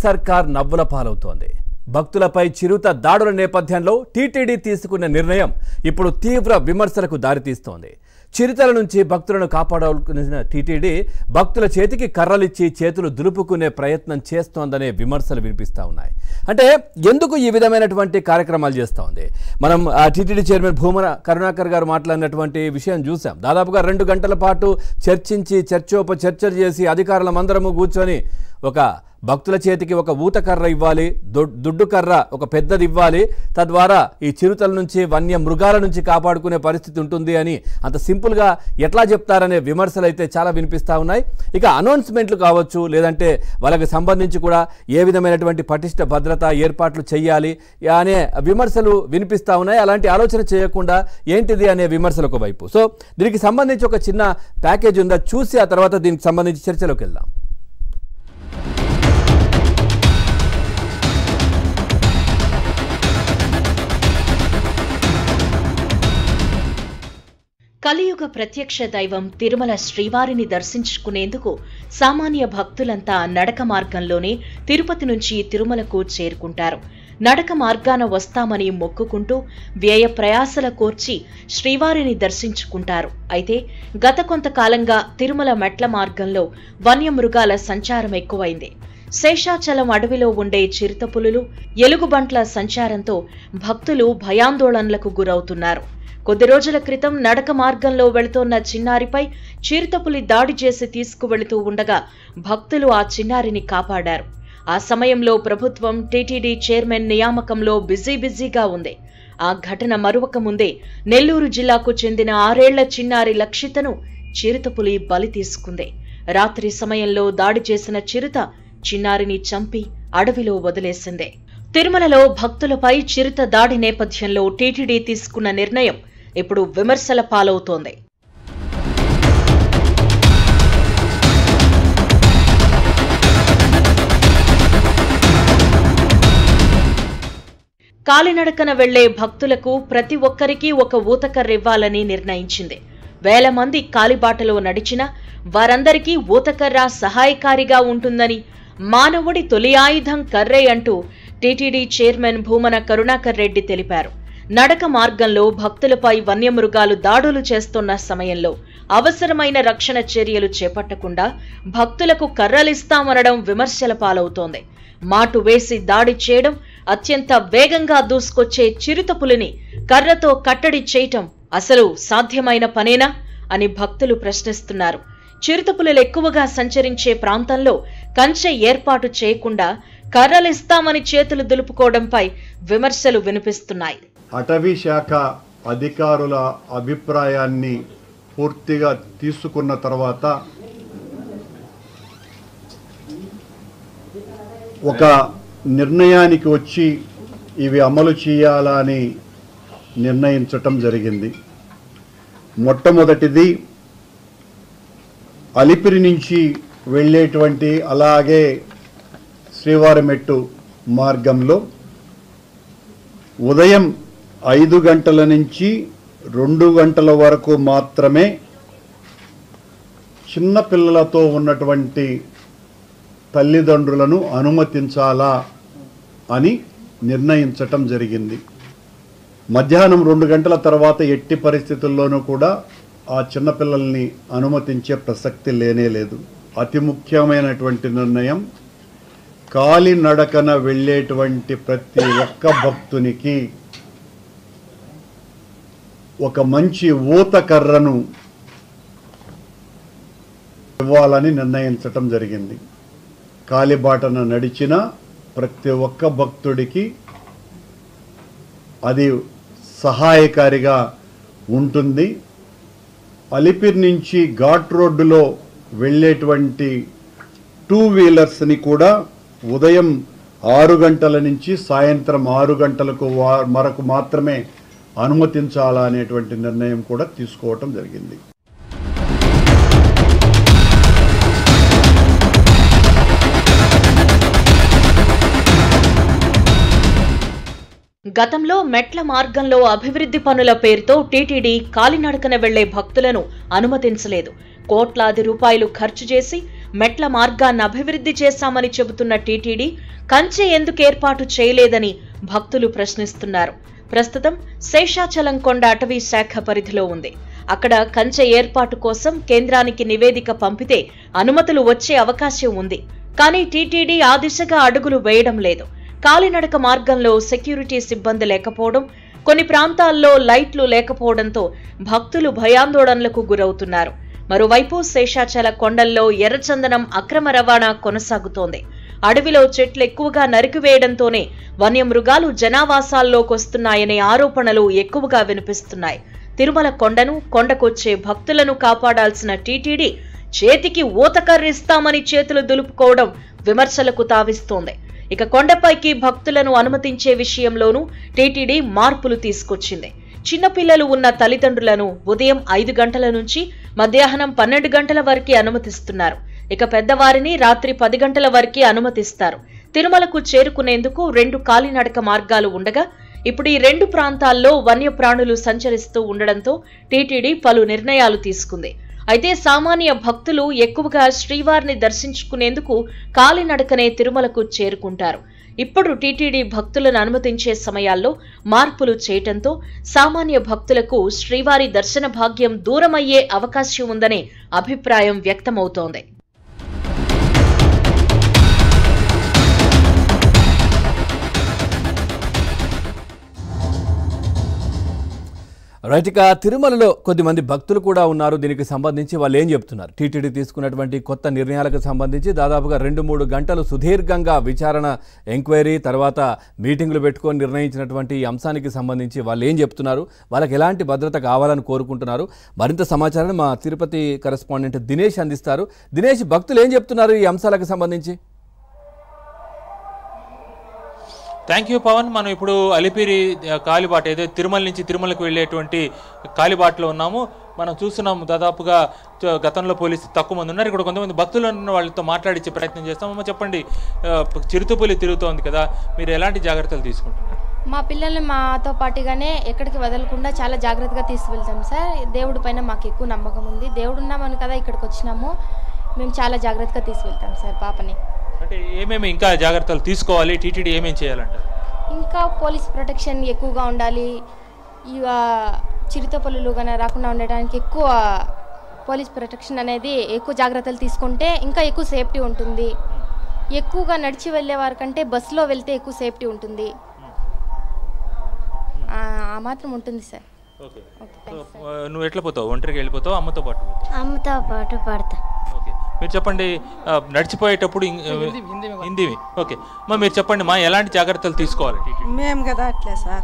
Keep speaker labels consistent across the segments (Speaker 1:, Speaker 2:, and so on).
Speaker 1: సర్కార్ నవ్వుల పాలవుతోంది భక్తులపై చిరుత దాడుల నేపథ్యంలో టీటీడీ తీసుకున్న నిర్ణయం ఇప్పుడు తీవ్ర విమర్శలకు దారితీస్తోంది చిరుతల నుంచి భక్తులను కాపాడాల్సిన టీటీడీ భక్తుల చేతికి కర్రలిచ్చి చేతులు దులుపుకునే ప్రయత్నం చేస్తోందనే విమర్శలు వినిపిస్తా ఉన్నాయి అంటే ఎందుకు ఈ విధమైనటువంటి కార్యక్రమాలు చేస్తూ ఉంది మనం ఆ టీటీడీ చైర్మన్ భూమన కరుణాకర్ గారు మాట్లాడినటువంటి విషయం చూసాం దాదాపుగా రెండు గంటల పాటు చర్చించి చర్చోప చర్చలు చేసి అధికారులమందరము కూర్చొని ఒక భక్తుల చేతికి ఒక ఊత కర్ర ఇవ్వాలి దొ- దుడ్డు కర్ర ఒక పెద్దది ఇవ్వాలి తద్వారా ఈ చిరుతల నుంచి వన్య మృగాల నుంచి కాపాడుకునే పరిస్థితి ఉంటుంది అని అంత సింపుల్గా ఎట్లా చెప్తారనే విమర్శలు అయితే చాలా వినిపిస్తూ ఉన్నాయి ఇక అనౌన్స్మెంట్లు కావచ్చు లేదంటే వాళ్ళకి సంబంధించి కూడా ఏ విధమైనటువంటి పటిష్ట భద్రత ఏర్పాట్లు చేయాలి అనే విమర్శలు వినిపిస్తూ ఉన్నాయి అలాంటి ఆలోచన చేయకుండా ఏంటిది అనే విమర్శలు ఒకవైపు సో దీనికి సంబంధించి ఒక చిన్న ప్యాకేజ్ ఉందా చూసి ఆ తర్వాత దీనికి సంబంధించి చర్చలోకి వెళ్దాం
Speaker 2: కలియుగ ప్రత్యక్ష దైవం తిరుమల శ్రీవారిని దర్శించుకునేందుకు సామాన్య భక్తులంతా నడక మార్గంలోనే తిరుపతి నుంచి తిరుమలకు చేరుకుంటారు నడక మార్గాన వస్తామని మొక్కుకుంటూ వ్యయ ప్రయాసల కోర్చి శ్రీవారిని దర్శించుకుంటారు అయితే గత కొంతకాలంగా తిరుమల మెట్ల మార్గంలో వన్యమృగాల సంచారం ఎక్కువైంది శేషాచలం అడవిలో ఉండే చిరుతపులులు ఎలుగుబంట్ల సంచారంతో భక్తులు భయాందోళనలకు గురవుతున్నారు కొద్ది రోజుల క్రితం నడక మార్గంలో వెళుతోన్న చిన్నారిపై చిరుతపులి దాడి చేసి తీసుకువెళుతూ ఉండగా భక్తులు ఆ చిన్నారిని కాపాడారు ఆ సమయంలో ప్రభుత్వం టీటీడీ చైర్మన్ నియామకంలో బిజీ బిజీగా ఉంది ఆ ఘటన మరువక ముందే నెల్లూరు జిల్లాకు చెందిన ఆరేళ్ల చిన్నారి లక్షితను చిరుతపులి బలి తీసుకుంది రాత్రి సమయంలో దాడి చేసిన చిరుత చిన్నారిని చంపి అడవిలో వదిలేసింది తిరుమలలో భక్తులపై చిరుత దాడి నేపథ్యంలో టీటీడీ తీసుకున్న నిర్ణయం ఇప్పుడు విమర్శల పాలవుతోంది కాలినడకన వెళ్లే భక్తులకు ప్రతి ఒక్కరికి ఒక ఊతకర్ర ఇవ్వాలని నిర్ణయించింది వేల మంది కాలిబాటలో నడిచినా వారందరికీ ఊతకర్ర సహాయకారిగా ఉంటుందని మానవుడి తొలి ఆయుధం కర్రే అంటూ టీటీడీ చైర్మన్ భూమన కరుణాకర్ రెడ్డి తెలిపారు నడక మార్గంలో భక్తులపై వన్యమృగాలు దాడులు చేస్తున్న సమయంలో అవసరమైన రక్షణ చర్యలు చేపట్టకుండా భక్తులకు కర్రలిస్తామనడం విమర్శల పాలవుతోంది మాటు వేసి దాడి చేయడం అత్యంత వేగంగా దూసుకొచ్చే చిరుతపులిని కర్రతో కట్టడి చేయటం అసలు సాధ్యమైన పనేనా అని భక్తులు ప్రశ్నిస్తున్నారు చిరుతపులులు ఎక్కువగా సంచరించే ప్రాంతంలో కంచె ఏర్పాటు చేయకుండా కర్రలిస్తామని చేతులు దులుపుకోవడంపై విమర్శలు వినిపిస్తున్నాయి
Speaker 3: అటవీ శాఖ అధికారుల అభిప్రాయాన్ని పూర్తిగా తీసుకున్న తర్వాత ఒక నిర్ణయానికి వచ్చి ఇవి అమలు చేయాలని నిర్ణయించటం జరిగింది మొట్టమొదటిది అలిపిరి నుంచి వెళ్ళేటువంటి అలాగే శ్రీవారిమెట్టు మార్గంలో ఉదయం ఐదు గంటల నుంచి రెండు గంటల వరకు మాత్రమే చిన్న పిల్లలతో ఉన్నటువంటి తల్లిదండ్రులను అనుమతించాలా అని నిర్ణయించటం జరిగింది మధ్యాహ్నం రెండు గంటల తర్వాత ఎట్టి పరిస్థితుల్లోనూ కూడా ఆ చిన్నపిల్లల్ని అనుమతించే ప్రసక్తి లేనే లేదు అతి ముఖ్యమైనటువంటి నిర్ణయం కాలినడకన వెళ్ళేటువంటి ప్రతి ఒక్క భక్తునికి ఒక మంచి ఊత కర్రను ఇవ్వాలని నిర్ణయించటం జరిగింది కాలిబాటన నడిచిన ప్రతి ఒక్క భక్తుడికి అది సహాయకారిగా ఉంటుంది అలిపిరి నుంచి ఘాట్ రోడ్డులో వెళ్ళేటువంటి టూ వీలర్స్ని కూడా ఉదయం ఆరు గంటల నుంచి సాయంత్రం ఆరు గంటలకు వా- వరకు మాత్రమే అనుమతించాలా అనేటువంటి నిర్ణయం కూడా తీసుకోవటం జరిగింది
Speaker 2: గతంలో మెట్ల మార్గంలో అభివృద్ధి పనుల పేరుతో టీటీడీ కాలినడకన వెళ్లే భక్తులను అనుమతించలేదు కోట్లాది రూపాయలు ఖర్చు చేసి మెట్ల మార్గాన్ని అభివృద్ధి చేశామని చెబుతున్న టీటీడీ కంచె ఎందుకు ఏర్పాటు చేయలేదని భక్తులు ప్రశ్నిస్తున్నారు ప్రస్తుతం శేషాచలం కొండ అటవీ శాఖ పరిధిలో ఉంది అక్కడ కంచె ఏర్పాటు కోసం కేంద్రానికి నివేదిక పంపితే అనుమతులు వచ్చే అవకాశం ఉంది కానీ టీటీడీ ఆ దిశగా అడుగులు వేయడం లేదు కాలినడక మార్గంలో సెక్యూరిటీ సిబ్బంది లేకపోవడం కొన్ని ప్రాంతాల్లో లైట్లు లేకపోవడంతో భక్తులు భయాందోళనలకు గురవుతున్నారు మరోవైపు శేషాచల కొండల్లో ఎర్రచందనం అక్రమ రవాణా కొనసాగుతోంది అడవిలో చెట్లు ఎక్కువగా నరికివేయడంతోనే వన్యమృగాలు జనావాసాల్లోకొస్తున్నాయనే ఆరోపణలు ఎక్కువగా వినిపిస్తున్నాయి తిరుమల కొండను కొండకొచ్చే భక్తులను కాపాడాల్సిన టీటీడీ చేతికి ఊతకర్రిస్తామని చేతులు దులుపుకోవడం విమర్శలకు తావిస్తోంది ఇక కొండపైకి భక్తులను అనుమతించే విషయంలోనూ టీటీడీ మార్పులు తీసుకొచ్చింది చిన్నపిల్లలు ఉన్న తల్లిదండ్రులను ఉదయం ఐదు గంటల నుంచి మధ్యాహ్నం పన్నెండు గంటల వరకు అనుమతిస్తున్నారు ఇక పెద్దవారిని రాత్రి పది గంటల వరకు అనుమతిస్తారు తిరుమలకు చేరుకునేందుకు రెండు కాలినడక మార్గాలు ఉండగా ఇప్పుడు ఈ రెండు ప్రాంతాల్లో వన్యప్రాణులు సంచరిస్తూ ఉండడంతో టీటీడీ పలు నిర్ణయాలు తీసుకుంది అయితే సామాన్య భక్తులు ఎక్కువగా శ్రీవారిని దర్శించుకునేందుకు కాలినడకనే తిరుమలకు చేరుకుంటారు ఇప్పుడు టీటీడీ భక్తులను అనుమతించే సమయాల్లో మార్పులు చేయటంతో సామాన్య భక్తులకు శ్రీవారి దర్శన భాగ్యం దూరమయ్యే అవకాశం ఉందనే అభిప్రాయం వ్యక్తమవుతోంది
Speaker 1: రైట్ ఇక తిరుమలలో కొద్దిమంది భక్తులు కూడా ఉన్నారు దీనికి సంబంధించి వాళ్ళు ఏం చెప్తున్నారు టీటీడీ తీసుకున్నటువంటి కొత్త నిర్ణయాలకు సంబంధించి దాదాపుగా రెండు మూడు గంటలు సుదీర్ఘంగా విచారణ ఎంక్వైరీ తర్వాత మీటింగులు పెట్టుకొని నిర్ణయించినటువంటి ఈ అంశానికి సంబంధించి వాళ్ళు ఏం చెప్తున్నారు వాళ్ళకి ఎలాంటి భద్రత కావాలని కోరుకుంటున్నారు మరింత సమాచారాన్ని మా తిరుపతి కరెస్పాండెంట్ దినేష్ అందిస్తారు దినేష్ భక్తులు ఏం చెప్తున్నారు ఈ అంశాలకు సంబంధించి
Speaker 4: థ్యాంక్ యూ పవన్ మనం ఇప్పుడు అలిపిరి ఆ, కాలిబాట ఏదైతే తిరుమల నుంచి తిరుమలకు వెళ్ళేటువంటి కాలిబాటలో ఉన్నాము మనం చూస్తున్నాము దాదాపుగా చ- గతంలో పోలీసు తక్కువ మంది ఉన్నారు ఇక్కడ కొంతమంది భక్తులు ఉన్న వాళ్ళతో మాట్లాడించే ప్రయత్నం చేస్తాం అమ్మ చెప్పండి ఆ, చిరుతపులి తిరుగుతోంది కదా మీరు ఎలాంటి జాగ్రత్తలు తీసుకుంటున్నారు
Speaker 5: మా పిల్లల్ని మాతో పాటుగానే ఎక్కడికి వదలకుండా చాలా జాగ్రత్తగా తీసుకువెళ్తాం సార్ దేవుడి పైన మాకు ఎక్కువ నమ్మకం ఉంది దేవుడు ఉన్నామని కదా ఇక్కడికి వచ్చినాము మేము చాలా జాగ్రత్తగా తీసుకెళ్తాం సార్ పాపని
Speaker 4: అంటే ఏమేమి ఇంకా జాగ్రత్తలు తీసుకోవాలి టీటీడీ ఏమేమి చేయాలంటారు
Speaker 5: ఇంకా పోలీస్ ప్రొటెక్షన్ ఎక్కువగా ఉండాలి ఇవ చిరుతపల్లులు కానీ రాకుండా ఉండడానికి ఎక్కువ పోలీస్ ప్రొటెక్షన్ అనేది ఎక్కువ జాగ్రత్తలు తీసుకుంటే ఇంకా ఎక్కువ సేఫ్టీ ఉంటుంది ఎక్కువగా నడిచి వెళ్ళే వారి కంటే బస్సులో వెళ్తే ఎక్కువ సేఫ్టీ ఉంటుంది ఆ ఆ మాత్రం ఉంటుంది sir
Speaker 4: okay
Speaker 5: okay thanks sir
Speaker 4: నువ్వు ఎట్లా పోతావు ఒంటరికి వెళ్ళిపోతావు అమ్మతో పాటు పోతావు
Speaker 6: అమ్మతో పాటు పడతా
Speaker 4: ఓకే మీరు చెప్పండి ఆ, నడిచిపోయేటప్పుడు ఇం- హిందీ ఓకే మా మీరు చెప్పండి మా ఎలాంటి జాగ్రత్తలు తీసుకోవాలి టీటీడీ
Speaker 7: మేము కదా అట్లే సార్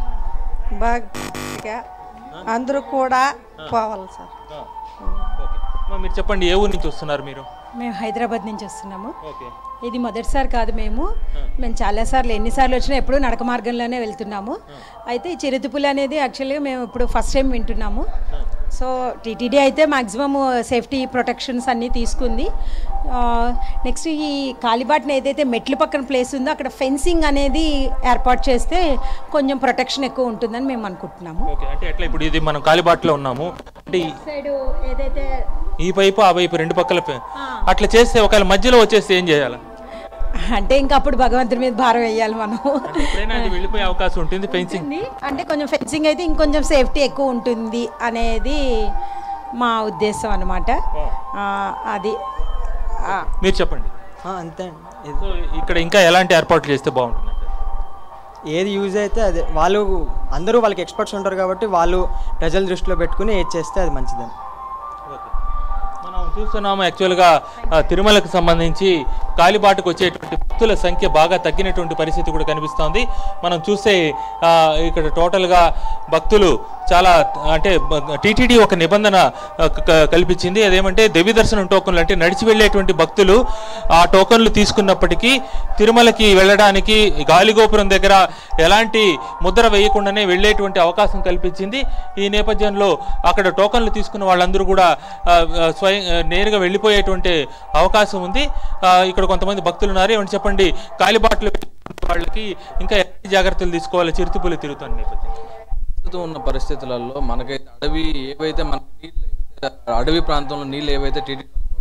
Speaker 7: బాగా అందరూ కూడా పోవాలి సార్
Speaker 4: ఓకే మా మీరు చెప్పండి ఏ ఊరు నుంచి వస్తున్నారు మీరు
Speaker 7: మేము హైదరాబాద్ నుంచి వస్తున్నాము
Speaker 4: ఓకే
Speaker 7: ఇది మొదటిసారి కాదు మేము మేము చాలాసార్లు ఎన్నిసార్లు వచ్చినా ఎప్పుడూ నడక మార్గంలోనే వెళ్తున్నాము అయితే ఈ చిరుతుపులి అనేది యాక్చువల్గా మేము ఇప్పుడు ఫస్ట్ టైం వింటున్నాము సో టీటీడీ అయితే మ్యాక్సిమమ్ సేఫ్టీ ప్రొటెక్షన్స్ అన్నీ తీసుకుంది నెక్స్ట్ ఈ కాలిబాట్ని ఏదైతే మెట్ల పక్కన ప్లేస్ ఉందో అక్కడ ఫెన్సింగ్ అనేది ఏర్పాటు చేస్తే కొంచెం ప్రొటెక్షన్ ఎక్కువ ఉంటుందని మేము అనుకుంటున్నాము
Speaker 4: ఓకే అంటే ఎట్లా ఇప్పుడు ఇది మనం కాలిబాటలో ఉన్నాము అంటే ఈ-
Speaker 7: సైడ్ ఏదైతే
Speaker 4: ఈ వైపు ఆ వైపు రెండు పక్కల పే- అట్లా చేస్తే ఒకవేళ మధ్యలో వచ్చేస్తే ఏం చేయాలి
Speaker 7: అంటే ఇంకా అప్పుడు భగవంతుడి మీద భారం వేయాలి మనం
Speaker 4: అంటే ఎప్పుడైనా అది వెళ్ళిపోయే అవకాశం ఉంటుంది ఫెన్సింగ్
Speaker 7: ఉంటుంది. అంటే కొంచెం ఫెన్సింగ్ అయితే ఇంకొంచెం సేఫ్టీ ఎక్కువ ఉంటుంది అనేది మా ఉద్దేశం అనమాట అది ఆ,
Speaker 4: మీరు చెప్పండి
Speaker 8: ఆ, అంతే అండి ఇది
Speaker 4: సో ఇక్కడ ఇంకా ఎలాంటి ఏర్పాట్లు చేస్తే బాగుంటుంది
Speaker 8: ఏది యూజ్ అయితే అదే వాళ్ళు అందరూ వాళ్ళకి ఎక్స్పర్ట్స్ ఉంటారు కాబట్టి వాళ్ళు ప్రజల దృష్టిలో పెట్టుకుని ఏది చేస్తే అది మంచిదని
Speaker 4: ఓకే. మనం చూస్తున్నాము యాక్చువల్గా ఆ, తిరుమలకు సంబంధించి కాలిబాటుకు వచ్చేటువంటి భక్తుల సంఖ్య బాగా తగ్గినటువంటి పరిస్థితి కూడా కనిపిస్తోంది మనం చూస్తే ఆ, ఇక్కడ టోటల్గా భక్తులు చాలా అంటే టీటీడీ ఒక నిబంధన ఆ, క- క- కల్పించింది అదేమంటే దివ్య దర్శనం టోకన్లు అంటే నడిచి వెళ్ళేటువంటి భక్తులు ఆ టోకన్లు తీసుకున్నప్పటికీ తిరుమలకి వెళ్ళడానికి గాలిగోపురం దగ్గర ఎలాంటి ముద్ర వేయకుండానే వెళ్ళేటువంటి అవకాశం కల్పించింది ఈ నేపథ్యంలో అక్కడ టోకన్లు తీసుకున్న వాళ్ళందరూ కూడా ఆ, ఆ, స్వయం ఆ, నేరుగా వెళ్ళిపోయేటువంటి అవకాశం ఉంది ఆ, ఇక్కడ కొంతమంది భక్తులు ఉన్నారు ఏమంటే చెప్పండి కాలిబాటలు వెళ్ళే వాళ్ళకి ఇంకా ఎలాంటి జాగ్రత్తలు తీసుకోవాలి చిరుతిపులు తిరుగుతున్న నేపథ్యం
Speaker 9: ప్రస్తుతం ఉన్న పరిస్థితులలో మనకైతే అడవి ఏవైతే మన నీళ్ళు ఏవైతే అడవి ప్రాంతంలో నీళ్ళు ఏవైతే టీడీ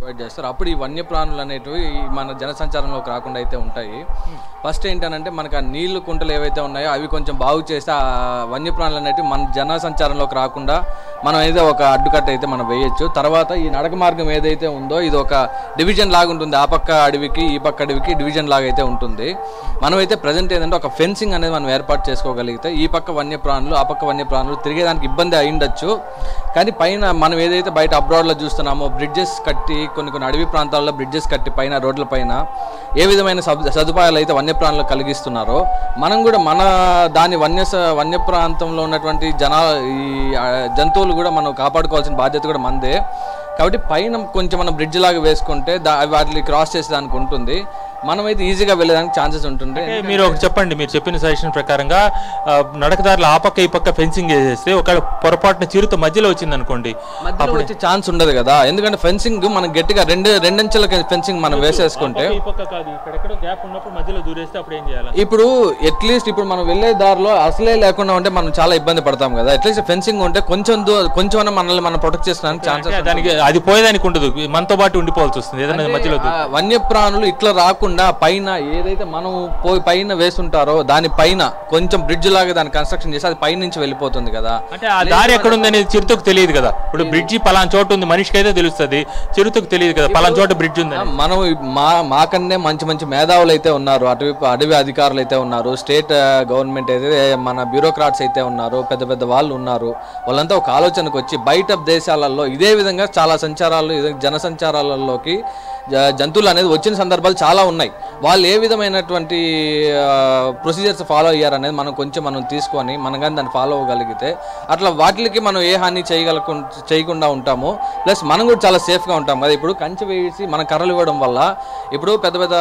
Speaker 6: ప్రొవైడ్ చేస్తారు అప్పుడు ఈ వన్యప్రాణులు అనేటివి ఈ మన జనసంచారంలోకి రాకుండా అయితే ఉంటాయి ఫస్ట్ ఏంటంటే మనకు ఆ నీళ్లు కుంటలు ఏవైతే ఉన్నాయో అవి కొంచెం బాగు చేస్తే ఆ వన్యప్రాణులు అనేటివి మన జన సంచారంలోకి రాకుండా మనం ఏదో ఒక అడ్డుకట్ట అయితే మనం వేయొచ్చు తర్వాత ఈ నడక మార్గం ఏదైతే ఉందో ఇది ఒక డివిజన్ లాగా ఉంటుంది ఆ పక్క అడవికి ఈ పక్క అడవికి డివిజన్ లాగా అయితే ఉంటుంది మనమైతే ప్రజెంట్ ఏంటంటే ఒక ఫెన్సింగ్ అనేది మనం ఏర్పాటు చేసుకోగలిగితే ఈ పక్క వన్యప్రాణులు ఆ పక్క వన్యప్రాణులు తిరిగేదానికి ఇబ్బంది అయిండొచ్చు కానీ పైన మనం ఏదైతే బయట అబ్రాడ్లో చూస్తున్నామో బ్రిడ్జెస్ కట్టి కొన్ని కొన్ని అడవి ప్రాంతాల్లో బ్రిడ్జెస్ కట్టి పైన రోడ్ల పైన ఏ విధమైన సదు- సదుపాయాలు అయితే వన్యప్రాణులు కలిగిస్తున్నారో మనం కూడా మన దాని వన్య స- వన్య ప్రాంతంలో ఉన్నటువంటి జనా ఈ ఆ, జంతువులు కూడా మనం కాపాడుకోవాల్సిన బాధ్యత కూడా మనదే కాబట్టి పైన కొంచెం మనం బ్రిడ్జ్ లాగా వేసుకుంటే దా వాటిని క్రాస్ చేసేదానికి ఉంటుంది మనమైతే ఈజీగా వెళ్ళేదానికి ఛాన్సెస్ ఉంటుంది
Speaker 4: అంటే మీరు ఒకటి చెప్పండి మీరు చెప్పిన సజెషన్ ప్రకారంగా ఆ, నడకదారులు ఆ పక్క ఈ పక్క ఫెన్సింగ్ చేసేస్తే ఒక పొరపాటున చిరుత మధ్యలో వచ్చింది అనుకోండి
Speaker 6: మధ్యలో వచ్చే ఛాన్స్ ఉండదు కదా ఎందుకంటే ఫెన్సింగ్ మనం గట్టిగా రెండు రెండంచెల ఫెన్సింగ్ మనం వేసేసుకుంటే
Speaker 4: ఈ పక్క కాదు ఇక్కడెక్కడో గ్యాప్ ఉన్నప్పుడు మధ్యలో దూరేస్తే అప్పుడు ఏం చేయాలి
Speaker 6: ఇప్పుడు అట్లీస్ట్ ఇప్పుడు మనం వెళ్ళే దారిలో అసలే లేకుండా ఉంటే మనం చాలా ఇబ్బంది పడతాం కదా అట్లీస్ట్ ఫెన్సింగ్ ఉంటే కొంచెం దూ కొంచెం మనల్ని మనం ప్రొటెక్ట్ చేసుకోవడానికి
Speaker 4: అంటే
Speaker 6: ఛాన్సెస్
Speaker 4: దానికి అది పోయేదానికి ఉండదు మనతో పాటు ఉండిపోవాల్సి వస్తుంది ఏదైనా మధ్యలో దూ-
Speaker 6: వన్యప్రాణులు ఇట్లా రాకుండా పైన ఏదైతే మనం పోయి పైన వేసుంటారో దాని పైన కొంచెం బ్రిడ్జ్ లాగా దాన్ని కన్స్ట్రక్షన్ చేసి అది పై నుంచి వెళ్ళిపోతుంది కదా
Speaker 4: అంటే ఆ దారి ఎక్కడ ఉంది అనేది చిరుతకు తెలియదు కదా ఇప్పుడు బ్రిడ్జి పలానా చోటు ఉంది మనిషికి అయితే తెలుస్తుంది చిరుతకు తెలియదు కదా పలానా చోట బ్రిడ్జ్ ఉంది అని.
Speaker 6: మనం మా మాకన్నే మంచి మంచి మేధావులు అయితే ఉన్నారు అటవీ అడవి అధికారులు అయితే ఉన్నారు స్టేట్ గవర్నమెంట్ అయితే మన బ్యూరోక్రాట్స్ అయితే ఉన్నారు పెద్ద పెద్ద వాళ్ళు ఉన్నారు వాళ్ళంతా ఒక ఆలోచనకు వచ్చి బయట దేశాలలో ఇదే విధంగా చాలా సంచారాలు ఇదే జన సంచారాలలోకి జ- జంతువులు అనేది వచ్చిన సందర్భాలు చాలా ఉన్నాయి వాళ్ళు ఏ విధమైనటువంటి ప్రొసీజర్స్ ఫాలో అయ్యారనేది మనం కొంచెం మనం తీసుకొని మనం కానీ దాన్ని ఫాలో అవ్వగలిగితే అట్లా వాటికి మనం ఏ హాని చేయగలకు చేయకుండా ఉంటాము ప్లస్ మనం కూడా చాలా సేఫ్గా ఉంటాం కదా ఇప్పుడు కంచె వేసి మనం కర్రలు ఇవ్వడం వల్ల ఇప్పుడు పెద్ద పెద్ద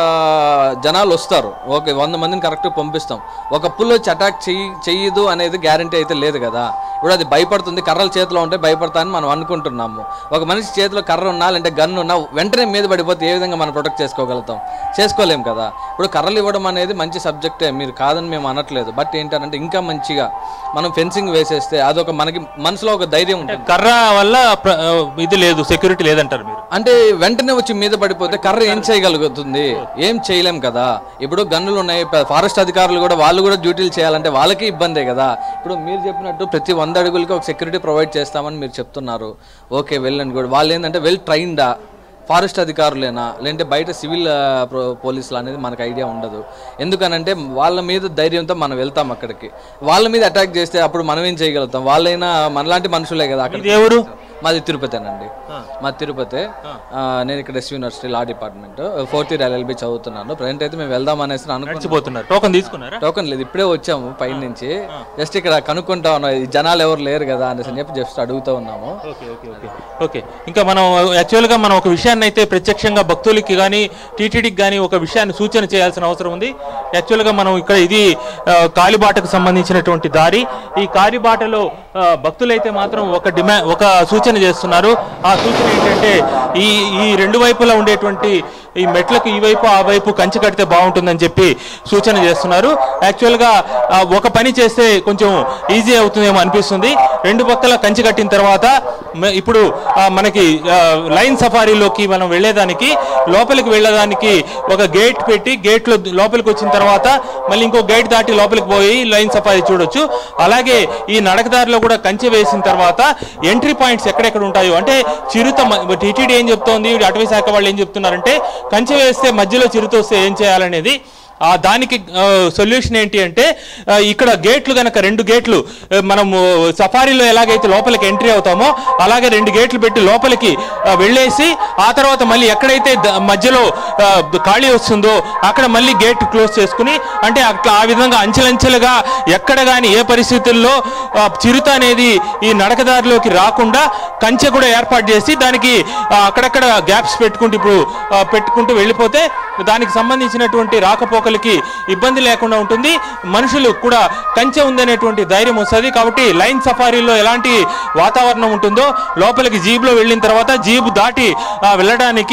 Speaker 6: జనాలు వస్తారు ఓకే వంద మందిని కరెక్ట్ పంపిస్తాం ఒక పుల్ వచ్చి అటాక్ చెయ్యి చెయ్యదు అనేది గ్యారంటీ అయితే లేదు కదా ఇప్పుడు అది భయపడుతుంది కర్రలు చేతిలో ఉంటే భయపడతా అని మనం అనుకుంటున్నాము ఒక మనిషి చేతిలో కర్ర ఉన్నా లేదంటే గన్ ఉన్నా వెంటనే మీద పడిపోతే ఏ విధంగా మనం ప్రొటెక్ట్ చేసుకోగలుగుతాం చేసుకోలేం కదా ఇప్పుడు కర్రలు ఇవ్వడం అనేది మంచి సబ్జెక్టే మీరు కాదని మేము అనట్లేదు బట్ ఏంటంటే ఇంకా మంచిగా మనం ఫెన్సింగ్ వేసేస్తే అదొక మనకి మనసులో ఒక ధైర్యం ఉంటుంది
Speaker 4: కర్ర వల్ల ప్ర- ఆ, ఇది లేదు సెక్యూరిటీ లేదంటారు మీరు
Speaker 6: అంటే వెంటనే వచ్చి మీద పడిపోతే కర్ర ఏం చేయగలుగుతుంది ఏం చేయలేం కదా ఇప్పుడు గన్నులు ఉన్నాయి ప- ఫారెస్ట్ అధికారులు కూడా వాళ్ళు కూడా డ్యూటీలు చేయాలంటే వాళ్ళకి ఇబ్బందే కదా ఇప్పుడు మీరు చెప్పినట్టు ప్రతి వంద అడుగులకి ఒక సెక్యూరిటీ ప్రొవైడ్ చేస్తామని మీరు చెప్తున్నారు ఓకే వెళ్ళండి కూడా వాళ్ళు ఏంటంటే వెల్ ట్రైన్డా ఫారెస్ట్ అధికారులేనా లేదంటే బయట సివిల్ ఆ, ప్రో- పోలీసులు అనేది మనకు ఐడియా ఉండదు ఎందుకనంటే వాళ్ళ మీద ధైర్యంతో మనం వెళ్తాం అక్కడికి వాళ్ళ మీద అటాక్ చేస్తే అప్పుడు మనం ఏం చేయగలుగుతాం వాళ్ళైనా మనలాంటి మనుషులే కదా అక్కడ
Speaker 4: ఇది ఎవరు
Speaker 6: మాది తిరుపతేనండి మాది తిరుపతి ఆ, నేను ఇక్కడ SV university law department fourth year LLB చదువుతున్నాను ప్రజెంట్ అయితే మేము వెళ్దాం అనేసి అనుకుంటున్నాం
Speaker 4: నడిచిపోతున్నారు టోకన్ తీసుకున్నారా
Speaker 6: టోకన్ లేదు ఇప్పుడే వచ్చాము పైన నుంచి జస్ట్ ఇక్కడ కనుక్కుంటా ఉన్నాం ఈ జనాలు ఎవరు లేరు కదా అనేసి అని చెప్పి జస్ట్ అడుగుతూ ఉన్నాము
Speaker 4: ఓకే ఓకే ఓకే ఓకే ఇంకా మనం యాక్చువల్గా మనం ఒక విషయాన్ని అయితే ప్రత్యక్షంగా భక్తులకి కానీ టీటీడీకి కానీ ఒక విషయాన్ని సూచన చేయాల్సిన అవసరం ఉంది యాక్చువల్గా మనం ఇక్కడ ఇది ఆ, కాలిబాటకు సంబంధించినటువంటి దారి ఈ కాలిబాటలో ఆ, భక్తులైతే మాత్రం ఒక డిమా ఒక సూచన చేస్తున్నారు ఆ సూచన ఏంటంటే ఈ ఈ రెండు వైపులా ఉండేటువంటి ఈ మెట్లకు ఈ వైపు ఆ వైపు కంచి కడితే బాగుంటుందని చెప్పి సూచన చేస్తున్నారు యాక్చువల్గా ఆ, ఒక పని చేస్తే కొంచెం ఈజీ అవుతుందేమో అనిపిస్తుంది రెండు పక్కల కంచి కట్టిన తర్వాత మ- ఇప్పుడు ఆ, మనకి ఆ, లైన్ సఫారీలోకి మనం వెళ్ళేదానికి లోపలికి వెళ్ళడానికి ఒక గేట్ పెట్టి గేట్లో లోపలికి వచ్చిన తర్వాత మళ్ళీ ఇంకో గేట్ దాటి లోపలికి పోయి లైన్ సఫారీ చూడొచ్చు అలాగే ఈ నడకదారిలో కూడా కంచె వేసిన తర్వాత ఎంట్రీ పాయింట్స్ ఎక్కడెక్కడ ఉంటాయో అంటే చిరుత టీటీడీ ఏం చెప్తోంది అటవీ శాఖ వాళ్ళు ఏం చెప్తున్నారంటే కంచె వేస్తే మధ్యలో చిరుత వస్తే ఏం చేయాలనేది ఆ దానికి సొల్యూషన్ ఏంటి అంటే ఆ, ఇక్కడ గేట్లు గనక రెండు గేట్లు ఆ, మనము సఫారీలో ఎలాగైతే లోపలికి ఎంట్రీ అవుతామో అలాగే రెండు గేట్లు పెట్టి లోపలికి ఆ, వెళ్ళేసి ఆ తర్వాత మళ్ళీ ఎక్కడైతే ద- మధ్యలో ఆ, ఖాళీ వస్తుందో అక్కడ మళ్ళీ గేట్ క్లోజ్ చేసుకుని అంటే అట్లా ఆ విధంగా అంచెలంచెలుగా ఎక్కడ కానీ ఏ పరిస్థితుల్లో ఆ, చిరుత అనేది ఈ నడకదారిలోకి రాకుండా కంచె కూడా ఏర్పాటు చేసి దానికి ఆ, అక్కడక్కడ గ్యాప్స్ పెట్టుకుంటూ ఇప్పుడు ఆ, పెట్టుకుంటూ వెళ్ళిపోతే దానికి సంబంధించినటువంటి రాకపోకలకి ఇబ్బంది లేకుండా ఉంటుంది మనుషులు కూడా కంచె ఉందనేటువంటి ధైర్యం వస్తుంది కాబట్టి లైన్ సఫారీలో ఎలాంటి వాతావరణం ఉంటుందో లోపలికి జీబ్లో వెళ్ళిన తర్వాత జీబ్ దాటి ఆ, వెళ్ళడానికి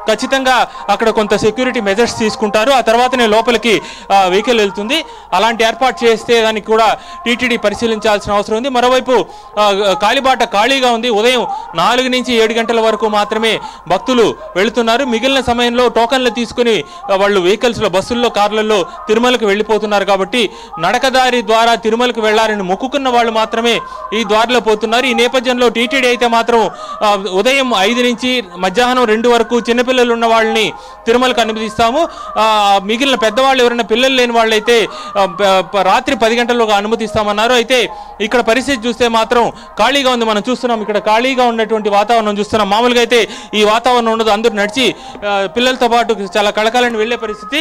Speaker 4: ఖచ్చితంగా అక్కడ కొంత సెక్యూరిటీ మెజర్స్ తీసుకుంటారు ఆ తర్వాతనే లోపలికి వెహికల్ వెళ్తుంది అలాంటి ఏర్పాటు చేస్తే దానికి కూడా టీటీడీ పరిశీలించాల్సిన అవసరం ఉంది మరోవైపు ఆ, కాలిబాట ఖాళీగా ఉంది ఉదయం నాలుగు నుంచి ఏడు గంటల వరకు మాత్రమే భక్తులు వెళుతున్నారు మిగిలిన సమయంలో టోకన్లు తీసుకుని ఆ, వాళ్ళు వెహికల్స్లో బస్సుల్లో కార్లలో తిరుమలకు వెళ్ళిపోతున్నారు కాబట్టి నడకదారి ద్వారా తిరుమలకు వెళ్లాలని మొక్కుకున్న వాళ్ళు మాత్రమే ఈ ద్వారిలో పోతున్నారు ఈ నేపథ్యంలో టీటీడీ అయితే మాత్రం ఆ, ఉదయం ఐదు నుంచి మధ్యాహ్నం రెండు వరకు చిన్నపిల్లలు ఉన్న వాళ్ళని తిరుమలకు అనుమతిస్తాము ఆ, మిగిలిన పెద్దవాళ్ళు ఎవరైనా పిల్లలు లేని వాళ్ళైతే ఆ, ప- ప- రాత్రి పది గంటలకు అనుమతిస్తామన్నారు అయితే ఇక్కడ పరిస్థితి చూస్తే మాత్రం ఖాళీగా ఉంది మనం చూస్తున్నాం ఇక్కడ ఖాళీగా ఉన్నటువంటి వాతావరణం చూస్తున్నాం మామూలుగా అయితే ఈ వాతావరణం ఉండదు అందరూ నడిచి ఆ, పిల్లలతో పాటు చాలా కళకళని వెళ్ళే పరిస్థితి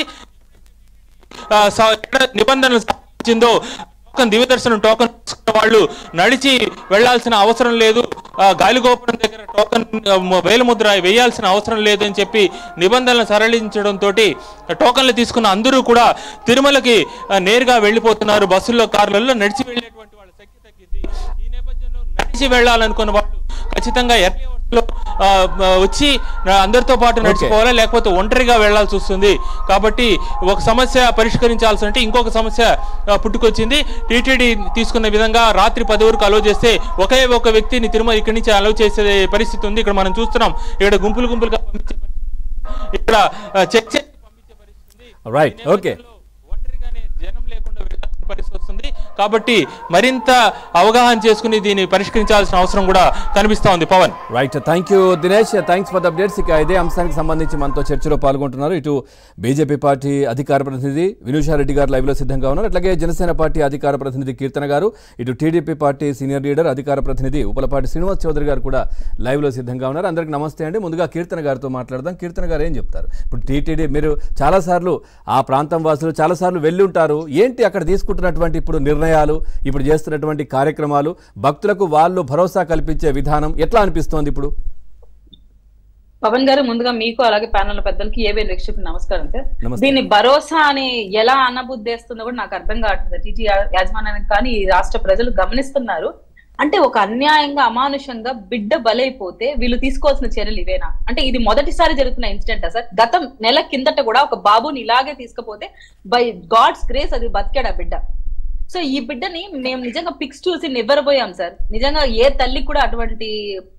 Speaker 4: ఆ, స- ఎక్కడ నిబంధనలు ఇచ్చిందో టోకన్ దివ్య దర్శనం టోకన్ తీసుకున్న వాళ్ళు నడిచి వెళ్ళాల్సిన అవసరం లేదు ఆ, గాలిగోపురం దగ్గర టోకన్ ఆ, మ- వేలిముద్ర వేయాల్సిన అవసరం లేదు అని చెప్పి నిబంధనలు సరళించడంతో టోకన్లు తీసుకున్న అందరూ కూడా తిరుమలకి ఆ, నేరుగా వెళ్ళిపోతున్నారు బస్సుల్లో కార్లలో నడిచి వెళ్ళేటువంటి వాళ్ళ సంఖ్య తగ్గింది ఈ నేపథ్యంలో నడిచి వెళ్ళాలనుకున్న వాళ్ళు ఖచ్చితంగా ఎర్లీ అవర్స్లో, ఆ, ఆ, వచ్చి ఆ, అందరితో పాటు నడిచిపోవాలి లేకపోతే ఒంటరిగా వెళ్లాల్సి వస్తుంది కాబట్టి ఒక సమస్య పరిష్కరించాల్సి ఉంటే ఇంకొక సమస్య ఆ, పుట్టుకొచ్చింది టీటీడీ తీసుకున్న విధంగా రాత్రి పది వరకు అలో చేస్తే ఒకే ఒక వ్యక్తిని తిరుమల ఇక్కడి నుంచి అలో చేసే పరిస్థితి ఉంది ఇక్కడ మనం చూస్తున్నాం ఇక్కడ గుంపులు గుంపులుగా పంపించే పరిస్థితి ఇక్కడ ఆ, చెక్ చేసి పంపించే పరిస్థితి ఉంది
Speaker 1: రైట్
Speaker 4: ఈ
Speaker 1: ఓకే
Speaker 4: నేపథ్యంలో ఒంటరిగానే జనం లేకుండా వెళ్ళాల్సిన పరిస్థితి వస్తుంది కాబట్టి మరింత అవగాహన చేసుకుని దీన్ని పరిష్కరించాల్సిన అవసరం కూడా కనిపిస్తా ఉంది Pavan
Speaker 1: right thank you Dinesh thanks for the updates ఇక ఇదే అంశానికి సంబంధించి మనతో చర్చలో పాల్గొంటున్నారు ఇటు బీజేపీ పార్టీ అధికార ప్రతినిధి వినూషారెడ్డి గారు లైవ్లో సిద్ధంగా ఉన్నారు అట్లాగే జనసేన పార్టీ అధికార ప్రతినిధి కీర్తన గారు ఇటు టీడీపీ పార్టీ సీనియర్ లీడర్ అధికార ప్రతినిధి ఉపలపాటి శ్రీనివాస్ చౌదరి గారు కూడా లైవ్లో సిద్ధంగా ఉన్నారు అందరికీ నమస్తే అండి ముందుగా కీర్తన గారితో మాట్లాడదాం కీర్తన గారు ఏం చెప్తారు ఇప్పుడు టీటీడీ మీరు చాలాసార్లు ఆ ప్రాంతం వాసులు చాలాసార్లు వెళ్ళి ఉంటారు ఏంటి అక్కడ తీసుకుంటున్నటువంటి ఇప్పుడు నిర్ణయాలు ఇప్పుడు చేస్తున్నటువంటి కార్యక్రమాలు భక్తులకు వాళ్ళు భరోసా కల్పించే విధానం ఎట్లా అనిపిస్తోంది ఇప్పుడు
Speaker 9: పవన్ గారు ముందుగా మీకు అలాగే ప్యానల్ పెద్దలకి ఏబిఎన్ వీక్షకులకు నమస్కారం సార్
Speaker 1: నమస్తే.
Speaker 9: దీన్ని భరోసా అని ఎలా అనబుద్ధేస్తుందో కూడా నాకు అర్థం కావట్లేదు టీటీ యాజమాన్యానికి కానీ ఈ రాష్ట్ర ప్రజలు గమనిస్తున్నారు అంటే ఒక అన్యాయంగా అమానుషంగా బిడ్డ బలైపోతే వీళ్ళు తీసుకోవాల్సిన చర్యలు ఇవేనా అంటే ఇది మొదటిసారి జరుగుతున్న ఇన్సిడెంట్ సార్ గతం నెల కిందట కూడా ఒక బాబుని ఇలాగే తీసుకుపోతే బై గాడ్స్ గ్రేస్ అది బతికాడు ఆ బిడ్డ సో ఈ బిడ్డని మేము నిజంగా పిక్స్ చూసి నివ్వరపోయాం సార్ నిజంగా ఏ తల్లికి కూడా అటువంటి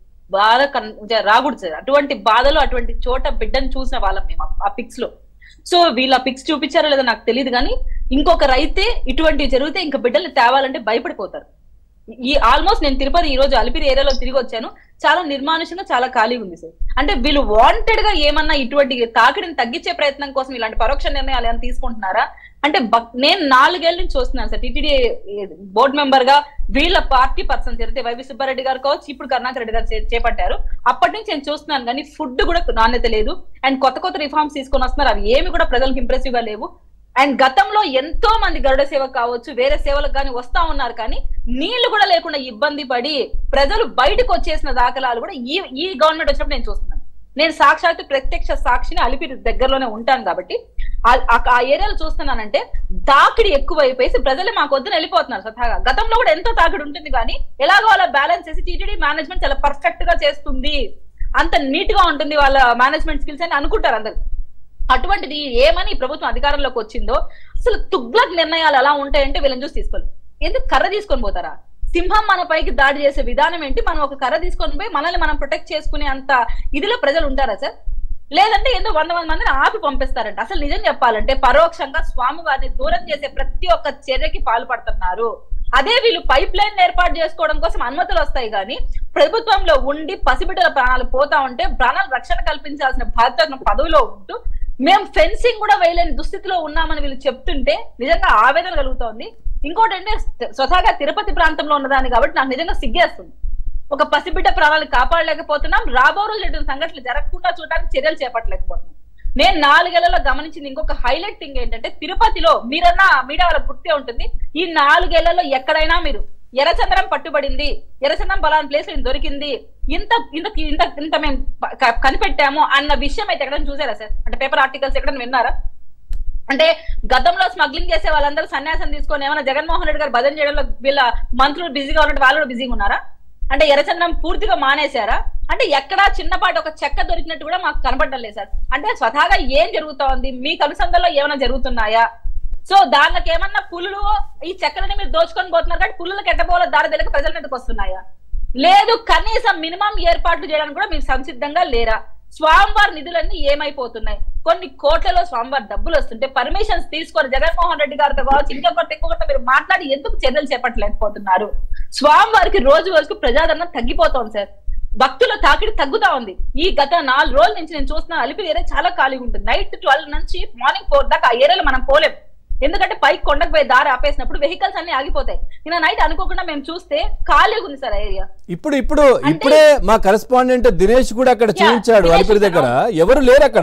Speaker 9: బాధ కన్- జ- రాకూడదు సార్ అటువంటి బాధలో అటువంటి చోట బిడ్డను చూసిన వాళ్ళం మేము ఆ- ఆ పిక్స్ లో సో వీళ్ళ పిక్స్ చూపించారో లేదో నాకు తెలియదు కానీ ఇంకొకరు అయితే ఇటువంటివి జరిగితే ఇంకా బిడ్డలు తేవాలంటే భయపడిపోతారు ఈ ఆల్మోస్ట్ నేను తిరుపతి ఈ రోజు అలిపిరి ఏరియాలో తిరిగి వచ్చాను చాలా నిర్మానుషంగా చాలా ఖాళీ ఉంది సార్ అంటే వీళ్ళు వాంటెడ్ గా ఏమన్నా ఇటువంటి తాకిడిని తగ్గించే ప్రయత్నం కోసం ఇలాంటి పరోక్ష నిర్ణయాలు ఏమైనా తీసుకుంటున్నారా అంటే బక్- నేను నాలుగేళ్ల నుంచి చూస్తున్నాను సార్ టీటీడీ బోర్డు మెంబర్ గా వీళ్ళ పార్టీ పర్సన్స్ అయితే వైవి సుబ్బారెడ్డి గారు కావచ్చు ఇప్పుడు కరుణాకర్ రెడ్డి గారు చే- చేపట్టారు అప్పటి నుంచి నేను చూస్తున్నాను కానీ ఫుడ్ కూడా నాణ్యత లేదు అండ్ కొత్త కొత్త రిఫార్మ్స్ తీసుకొని వస్తున్నారు అవి ఏమి కూడా ప్రజలకు ఇంప్రెసివ్ గా లేవు అండ్ గతంలో ఎంతో మంది గరుడ సేవ కావచ్చు వేరే సేవలకు కానీ వస్తా ఉన్నారు కానీ నీళ్లు కూడా లేకుండా ఇబ్బంది పడి ప్రజలు బయటకు వచ్చేసిన దాఖలాలు కూడా ఈ ఈ గవర్నమెంట్ వచ్చినప్పుడు నేను చూస్తున్నాను నేను సాక్షాత్తు ప్రత్యక్ష సాక్షిని అలిపిరి దగ్గరలోనే ఉంటాను కాబట్టి ఆ- ఆ- ఆ ఏరియాలో చూస్తున్నానంటే తాకిడి ఎక్కువైపోయి ప్రజలు మాకు వద్దున వెళ్ళిపోతున్నారు స్వతహాగా గతంలో కూడా ఎంతో తాకిడి ఉంటుంది కానీ ఎలాగో అలా బ్యాలెన్స్ చేసి టీటీడీ మేనేజ్మెంట్ చాలా పర్ఫెక్ట్ గా చేస్తుంది అంత నీట్ గా ఉంటుంది వాళ్ళ మేనేజ్మెంట్ స్కిల్స్ అని అనుకుంటారు అందరు అటువంటిది ఏమని ఈ ప్రభుత్వం అధికారంలోకి వచ్చిందో అసలు తుగ్లక్ నిర్ణయాలు ఎలా ఉంటాయంటే వీళ్ళని చూసి తీసుకోవాలి ఎందుకు కర్ర తీసుకొని పోతారా సింహం మన పైకి దాడి చేసే విధానం ఏంటి మనం ఒక కర్ర తీసుకొని పోయి మనల్ని మనం ప్రొటెక్ట్ చేసుకునే అంత ఇదిలో ప్రజలు ఉంటారా సార్ లేదంటే ఏదో వంద మంది మందిని ఆపి పంపిస్తారంట అసలు నిజం చెప్పాలంటే పరోక్షంగా స్వామి వారిని దూరం చేసే ప్రతి ఒక్క చర్యకి పాల్పడుతున్నారు అదే వీళ్ళు పైప్ లైన్ ఏర్పాటు చేసుకోవడం కోసం అనుమతులు వస్తాయి కానీ ప్రభుత్వంలో ఉండి పసిబిడ్డల ప్రాణాలు పోతా ఉంటే ప్రాణాలు రక్షణ కల్పించాల్సిన బాధ్యత పదవిలో ఉంటూ మేము ఫెన్సింగ్ కూడా వేయలేని దుస్థితిలో ఉన్నామని వీళ్ళు చెప్తుంటే నిజంగా ఆవేదన కలుగుతోంది ఇంకోటి అంటే స్వతహాగా తిరుపతి ప్రాంతంలో ఉన్నదాన్ని కాబట్టి నాకు నిజంగా సిగ్గేస్తుంది ఒక పసిబిడ్డ ప్రాణాలు కాపాడలేకపోతున్నాం రాబో రోజు ఇటువంటి సంఘటనలు జరగకుండా చూడడానికి చర్యలు చేపట్టలేకపోతున్నాం నేను నాలుగేళ్లలో గమనించింది ఇంకొక హైలైట్ థింగ్ ఏంటంటే తిరుపతిలో మీరన్నా మీడియా వాళ్ళకి గుర్తే ఉంటుంది ఈ నాలుగేళ్లలో ఎక్కడైనా మీరు ఎర్రచందనం పట్టుబడింది ఎర్రచందనం బలాన్ ప్లేస్ దొరికింది ఇంత ఇంత ఇంత ఇంత మేము ప- క- కనిపెట్టాము అన్న విషయం అయితే ఎక్కడైనా చూసారా సార్ అంటే పేపర్ ఆర్టికల్స్ ఎక్కడైనా విన్నారా అంటే గతంలో స్మగ్లింగ్ చేసే వాళ్ళందరూ సన్యాసం తీసుకొని ఏమైనా జగన్మోహన్ రెడ్డి గారు భజన చేయడంలో వీళ్ళ మంత్రులు బిజీగా ఉన్నట్టు వాళ్ళు కూడా బిజీగా ఉన్నారా అంటే ఎర్రచందనం పూర్తిగా మానేశారా అంటే ఎక్కడా చిన్నపాటి ఒక చెక్క దొరికినట్టు కూడా మాకు కనబడడం లేదు సార్ అంటే స్వతహాగా ఏం జరుగుతోంది మీకు అనుసంధానంలో ఏమైనా జరుగుతున్నాయా సో దానికి ఏమన్నా పులులు ఈ చెక్కలని మీరు దోచుకొని పోతున్నారు కాబట్టి పులులకు ఎట్టబోల దారి తెలియక ప్రజల మీదకి వస్తున్నాయా లేదు కనీసం మినిమం ఏర్పాట్లు చేయడానికి కూడా మీరు సంసిద్ధంగా లేరా స్వామివారి నిధులన్నీ ఏమైపోతున్నాయి కొన్ని కోట్లలో స్వామివారి డబ్బులు వస్తుంటే పర్మిషన్స్ తీసుకొని జగన్మోహన్ రెడ్డి గారితో కావచ్చు ఇంకొకటి ఇంకొకటి మీరు మాట్లాడి ఎందుకు చర్యలు చేపట్టలేకపోతున్నారు స్వామివారికి రోజు రోజుకు ప్రజాదరణ తగ్గిపోతోంది సార్ భక్తుల తాకిడి తగ్గుతా ఉంది ఈ గత నాలుగు రోజుల నుంచి నేను చూస్తున్న అలిపిరి ఏరియా చాలా ఖాళీగా ఉంటుంది నైట్ ట్వెల్వ్ నుంచి మార్నింగ్ ఫోర్ దాకా ఆ ఏరియాలో మనం పోలేం ఎందుకంటే పైకి కొండకు పోయి దారి ఆపేసినప్పుడు వెహికల్స్ అన్ని ఆగిపోతాయి నిన్న నైట్ అనుకోకుండా మేము చూస్తే ఖాళీగా ఉంది సార్ ఆ ఏరియా
Speaker 1: ఇప్పుడు ఇప్పుడు ఇప్పుడే మా కరెస్పాండెంట్ దినేష్ కూడా అక్కడ
Speaker 9: Yeah,
Speaker 1: చూపించాడు
Speaker 9: దినేష్
Speaker 1: అలిపిరి దగ్గర ఎవరు లేరు అక్కడ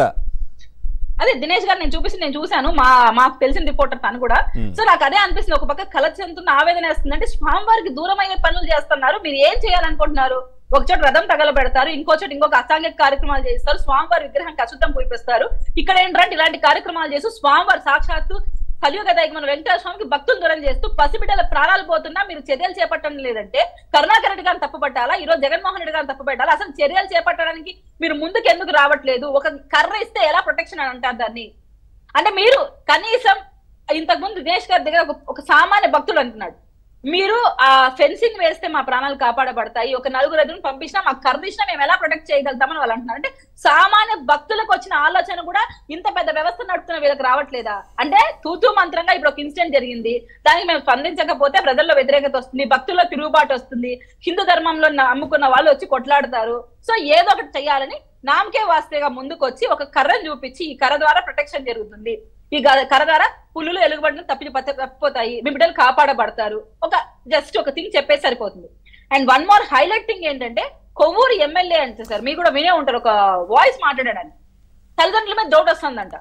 Speaker 9: అదే దినేష్ గారు నేను చూపిస్తే నేను చూశాను మా మాకు తెలిసిన రిపోర్టర్ తను కూడా సో నాకు అదే అనిపిస్తుంది ఒక పక్క కల చెందుతున్న ఆవేదన వేస్తుంది అంటే స్వామివారికి దూరం అయ్యే పనులు చేస్తున్నారు మీరు ఏం చేయాలనుకుంటున్నారు ఒక చోట రథం తగలబెడతారు ఇంకో చోట ఇంకొక అసాంఘిక కార్యక్రమాలు చేస్తారు స్వామివారి విగ్రహానికి అశుద్ధం పూయిస్తారు ఇక్కడ ఏంటంటే ఇలాంటి కార్యక్రమాలు చేస్తూ స్వామివారి సాక్షాత్తు కలియుగ దైవమైన వెంకటేశ్వర స్వామికి భక్తులు దూరం చేస్తూ పసిబిడ్డల ప్రాణాలు పోతున్నా మీరు చర్యలు చేపట్టడం లేదంటే కరుణాకర్ రెడ్డి గారిని తప్పుపట్టాలా ఈ రోజు జగన్మోహన్ రెడ్డి గారిని తప్పుపట్టాలా అసలు చర్యలు చేపట్టడానికి మీరు ముందుకు ఎందుకు రావట్లేదు ఒక కర్ర ఇస్తే ఎలా ప్రొటెక్షన్ అని అంటారు దాన్ని అంటే మీరు కనీసం ఇంతకు ముందు దినేష్ గారి దగ్గర ఒక- ఒక సామాన్య భక్తుడు అంటున్నాడు మీరు ఆ ఫెన్సింగ్ వేస్తే మా ప్రాణాలు కాపాడబడతాయి ఒక నలుగురు ఎదురు పంపించినా మాకు కర్రీసినా మేము ఎలా ప్రొటెక్ట్ చేయగలుగుతామని వాళ్ళు అంటున్నారు అంటే సామాన్య భక్తులకు వచ్చిన ఆలోచన కూడా ఇంత పెద్ద వ్యవస్థ నడుపుతున్న వీళ్ళకి రావట్లేదా అంటే తూతూ మంత్రంగా ఇప్పుడు ఒక ఇన్సిడెంట్ జరిగింది దానికి మేము స్పందించకపోతే ప్రజల్లో వ్యతిరేకత వస్తుంది భక్తుల్లో తిరుగుబాటు వస్తుంది హిందూ ధర్మంలో న- అమ్ముకున్న వాళ్ళు వచ్చి కొట్లాడతారు సో ఏదో ఒకటి చేయాలని నామకే వాస్తేగా ముందుకు వచ్చి ఒక కర్రను చూపించి ఈ కర్ర ద్వారా ప్రొటెక్షన్ జరుగుతుంది ఈ గ- కర్ర ద్వారా పులులు ఎలుగుబడిన తప్పి తప్పిపోతాయి మీ బిడ్డలు కాపాడబడతారు ఒక జస్ట్ ఒక థింగ్ చెప్పేసి సరిపోతుంది and one more highlight thing ఏంటంటే కొవ్వూరు ఎమ్మెల్యే అంటే సార్ మీరు కూడా వినే ఉంటారు ఒక వాయిస్ మాట్లాడాడని తల్లిదండ్రుల మీద డౌట్ వస్తుందంట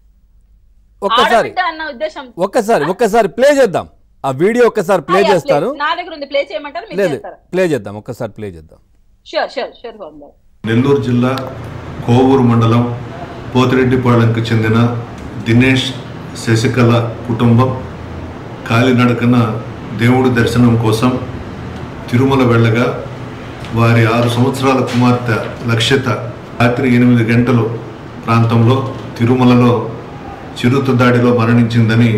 Speaker 1: ఒక్కసారి
Speaker 9: ఆడబిడ్డ అన్న ఉద్దేశం
Speaker 1: ఒక్కసారి ఒక్కసారి ప్లే చేద్దాం ఆ వీడియో ఒక్కసారి ప్లే
Speaker 9: ఆ, yeah,
Speaker 1: చేస్తాను
Speaker 9: play. నా దగ్గర ఉంది ప్లే చేయమంటారు మీరు
Speaker 1: లేదు
Speaker 9: చేస్తారా
Speaker 1: ప్లే చేద్దాం ఒక్కసారి ప్లే చేద్దాం
Speaker 9: షూర్ షూర్ షూర్ బాగుంది
Speaker 10: నెల్లూరు జిల్లా కోవూరు మండలం పోతిరెడ్డిపాళెంకు చెందిన దినేష్ శశికళ కుటుంబం కాలినడకన దేవుడి దర్శనం కోసం తిరుమల వెళ్ళగా వారి ఆరు సంవత్సరాల కుమార్తె లక్ష్యత రాత్రి ఎనిమిది గంటలు ప్రాంతంలో తిరుమలలో చిరుత దాడిలో మరణించిందని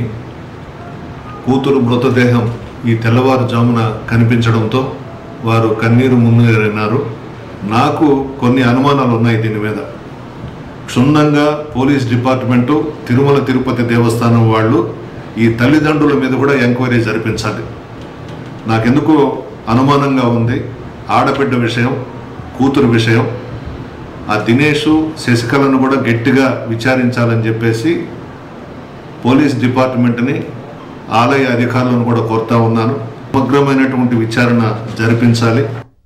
Speaker 10: కూతురు మృతదేహం ఈ తెల్లవారుజామున కనిపించడంతో వారు కన్నీరు మున్నీరినారు నాకు కొన్ని అనుమానాలు ఉన్నాయి దీని మీద క్షుణ్ణంగా పోలీస్ డిపార్ట్మెంటు తిరుమల తిరుపతి దేవస్థానం వాళ్ళు ఈ తల్లిదండ్రుల మీద కూడా ఎంక్వైరీ జరిపించాలి నాకెందుకో అనుమానంగా ఉంది ఆడబిడ్డ విషయం కూతురు విషయం ఆ దినేషు శశికళను కూడా గట్టిగా విచారించాలని చెప్పేసి పోలీస్ డిపార్ట్మెంట్ని ఆలయ అధికారులను కూడా కోరుతా ఉన్నాను సమగ్రమైనటువంటి విచారణ జరిపించాలి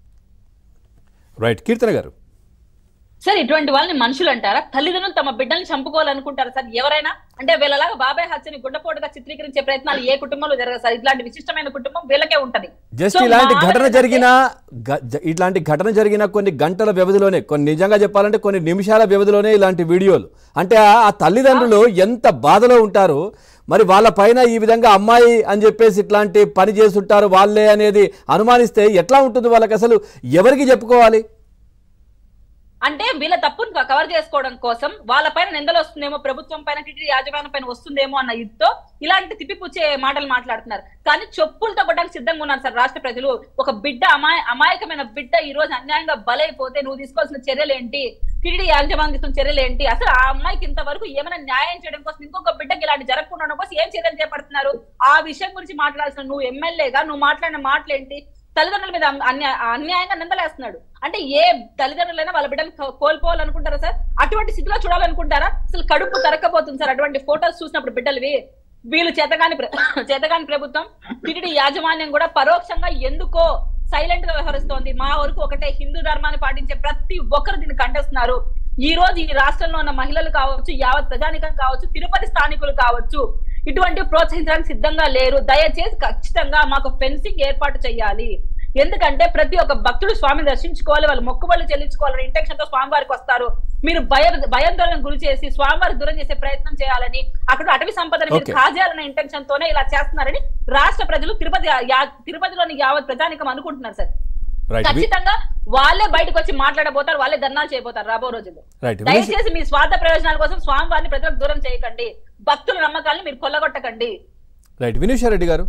Speaker 1: రైట్ కీర్తన గారు
Speaker 9: సార్ ఇటువంటి వాళ్ళని మనుషులు అంటారా తల్లిదండ్రులు తమ బిడ్డల్ని చంపుకోవాలనుకుంటారా సార్ ఎవరైనా అంటే వీళ్ళలాగా బాబాయ్ హత్యని గుండెపోటుగా చిత్రీకరించే ప్రయత్నాలు ఏ కుటుంబంలో జరగదు సార్ ఇట్లాంటి విశిష్టమైన కుటుంబం వీళ్ళకే ఉంటది
Speaker 1: జస్ట్
Speaker 9: So,
Speaker 1: ఇలాంటి
Speaker 9: మా
Speaker 1: ఘటన
Speaker 9: ఆలోచన
Speaker 1: జరిగిన గ- జ- ఇట్లాంటి ఘటన జరిగిన కొన్ని గంటల వ్యవధిలోనే కొన్ని నిజంగా చెప్పాలంటే కొన్ని నిమిషాల వ్యవధిలోనే ఇలాంటి వీడియోలు అంటే ఆ ఆ తల్లిదండ్రులు ఎంత బాధలో ఉంటారు మరి వాళ్ళ పైన ఈ విధంగా అమ్మాయి అని చెప్పేసి ఇట్లాంటి పని చేస్తుంటారు వాళ్ళే అనేది అనుమానిస్తే ఎట్లా ఉంటుంది వాళ్ళకి అసలు ఎవరికి చెప్పుకోవాలి
Speaker 9: అంటే వీళ్ళ తప్పును కవర్ చేసుకోవడం కోసం వాళ్ళ పైన నిందలు వస్తుందేమో ప్రభుత్వం పైన టీటీ యాజమాన్యం పైన వస్తుందేమో అన్న ఇదితో ఇలాంటి తిప్పిపుచ్చే మాటలు మాట్లాడుతున్నారు కానీ చెప్పులతో కొట్టడానికి సిద్ధంగా ఉన్నారు సార్ రాష్ట్ర ప్రజలు ఒక బిడ్డ అమాయ అమాయకమైన బిడ్డ ఈ రోజు అన్యాయంగా బలైపోతే నువ్వు తీసుకోవాల్సిన చర్యలు ఏంటి టీడీ యాజమాన్యం తీసుకున్న చర్యలు ఏంటి అసలు ఆ అమ్మాయికి ఇంతవరకు ఏమైనా న్యాయం చేయడం కోసం ఇంకొక బిడ్డకి ఇలాంటి జరగకుండా ఉండడం కోసం ఏం చర్యలు చేపడుతున్నారు ఆ విషయం గురించి మాట్లాడాల్సిన నువ్వు ఎమ్మెల్యేగా నువ్వు మాట్లాడిన మాటలేంటి తల్లిదండ్రుల మీద అన్యా- అన్యాయంగా నిందలేస్తున్నాడు అంటే ఏ తల్లిదండ్రులైనా వాళ్ళ బిడ్డలు కో- కోల్పోవాలనుకుంటారా సార్ అటువంటి స్థితిలో చూడాలనుకుంటారా అసలు కడుపు తరక్కపోతుంది సార్ అటువంటి ఫోటోస్ చూసినప్పుడు బిడ్డలవి వీళ్ళు చేతగాని ప్ర- చేతగాని ప్రభుత్వం టిటిడి యాజమాన్యం కూడా పరోక్షంగా ఎందుకో సైలెంట్ గా వ్యవహరిస్తోంది మా వరకు ఒకటే హిందూ ధర్మాన్ని పాటించే ప్రతి ఒక్కరు దీన్ని ఖండిస్తున్నారు ఈ రోజు ఈ రాష్ట్రంలో ఉన్న మహిళలు కావచ్చు యావత్ ప్రజానికం కావచ్చు తిరుపతి స్థానికులు కావచ్చు ఇటువంటి ప్రోత్సహించడానికి సిద్ధంగా లేరు దయచేసి ఖచ్చితంగా మాకు ఫెన్సింగ్ ఏర్పాటు చేయాలి ఎందుకంటే ప్రతి ఒక్క భక్తుడు స్వామిని దర్శించుకోవాలి వాళ్ళు మొక్కుబడులు చెల్లించుకోవాలని ఇంటెన్షన్ తో స్వామివారికి వస్తారు మీరు భయ భయాందోళన గురి చేసి స్వామివారికి దూరం చేసే ప్రయత్నం చేయాలని అక్కడ అటవీ సంపదని మీరు
Speaker 1: Okay.
Speaker 9: కాజేయాలనే ఇంటెన్షన్ తోనే ఇలా చేస్తున్నారని రాష్ట్ర ప్రజలు తిరుపతి యా- తిరుపతిలోని యావత్ ప్రజానికం అనుకుంటున్నారు సార్
Speaker 1: Right.
Speaker 9: ఖచ్చితంగా వాళ్ళే బయటకు వచ్చి మాట్లాడబోతారు వాళ్ళే ధర్నాలు చేయబోతారు రాబో రోజుల్లో
Speaker 1: రైట్ వినీష్
Speaker 9: దయచేసి మీ స్వార్థ ప్రయోజనాల కోసం స్వామివారిని ప్రజలకు దూరం చేయకండి భక్తుల నమ్మకాలను మీరు కొల్లగొట్టకండి
Speaker 1: రైట్ వినూషారెడ్డి గారు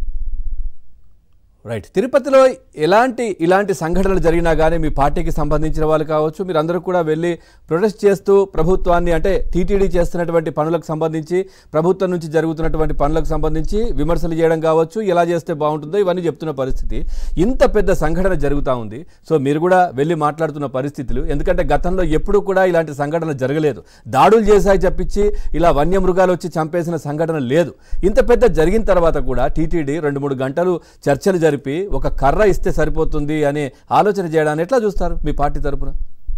Speaker 1: రైట్ తిరుపతిలో ఎలాంటి ఇలాంటి సంఘటనలు జరిగినా కానీ మీ పార్టీకి సంబంధించిన వాళ్ళు కావచ్చు మీరు అందరూ కూడా వెళ్ళి ప్రొటెస్ట్ చేస్తూ ప్రభుత్వాన్ని అంటే టీటీడీ చేస్తున్నటువంటి పనులకు సంబంధించి ప్రభుత్వం నుంచి జరుగుతున్నటువంటి పనులకు సంబంధించి విమర్శలు చేయడం కావచ్చు ఎలా చేస్తే బాగుంటుందో ఇవన్నీ చెప్తున్న పరిస్థితి ఇంత పెద్ద సంఘటన జరుగుతూ ఉంది సో మీరు కూడా వెళ్ళి మాట్లాడుతున్న పరిస్థితులు ఎందుకంటే గతంలో ఎప్పుడూ కూడా ఇలాంటి సంఘటన జరగలేదు దాడులు చేశాయి చెప్పించి ఇలా వన్యమృగాలు వచ్చి చంపేసిన సంఘటన లేదు ఇంత పెద్ద జరిగిన తర్వాత కూడా టీటీడీ రెండు మూడు గంటలు చర్చలు జరిపి ఒక కర్ర ఇస్తే సరిపోతుంది అనే ఆలోచన చేయడాన్ని ఎట్లా చూస్తారు మీ పార్టీ తరపున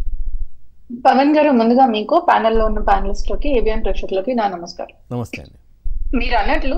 Speaker 11: పవన్ గారు ముందుగా మీకు ప్యానెల్లో ఉన్న ప్యానలిస్ట్ లకి ఏబిఎన్ ప్రేక్షకులకి నా నమస్కారం
Speaker 1: నమస్తే అండి
Speaker 11: మీరు అన్నట్లు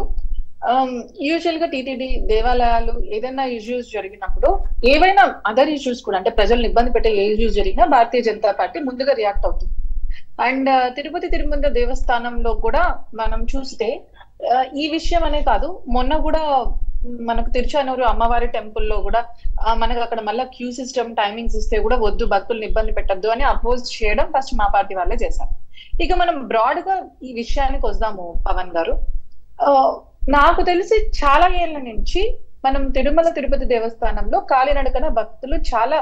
Speaker 11: యూజువల్ గా టీటీడీ దేవాలయాలు ఏదైనా ఇష్యూస్ జరిగినప్పుడు ఏవైనా అదర్ ఇష్యూస్ కూడా అంటే ప్రజలను ఇబ్బంది పెట్టే ఏ ఇష్యూస్ జరిగినా భారతీయ జనతా పార్టీ ముందుగా రియాక్ట్ అవుతుంది అండ్ తిరుపతి తిరుమల దేవస్థానంలో కూడా మనం చూస్తే ఆ, ఈ విషయం అనే కాదు మొన్న కూడా మనకు తిరుచానూరు అమ్మవారి టెంపుల్ లో కూడా ఆ, మనకు అక్కడ మళ్ళీ క్యూ సిస్టమ్ టైమింగ్స్ ఇస్తే కూడా వద్దు భక్తుల్ని ఇబ్బంది పెట్టద్దు అని అపోజ్ చేయడం ఫస్ట్ మా పార్టీ వాళ్ళే చేశారు ఇక మనం బ్రాడ్ గా ఈ విషయానికి వద్దాము పవన్ గారు ఆ, నాకు తెలిసి చాలా ఏళ్ల నుంచి మనం తిరుమల తిరుపతి దేవస్థానంలో కాలినడకన భక్తులు చాలా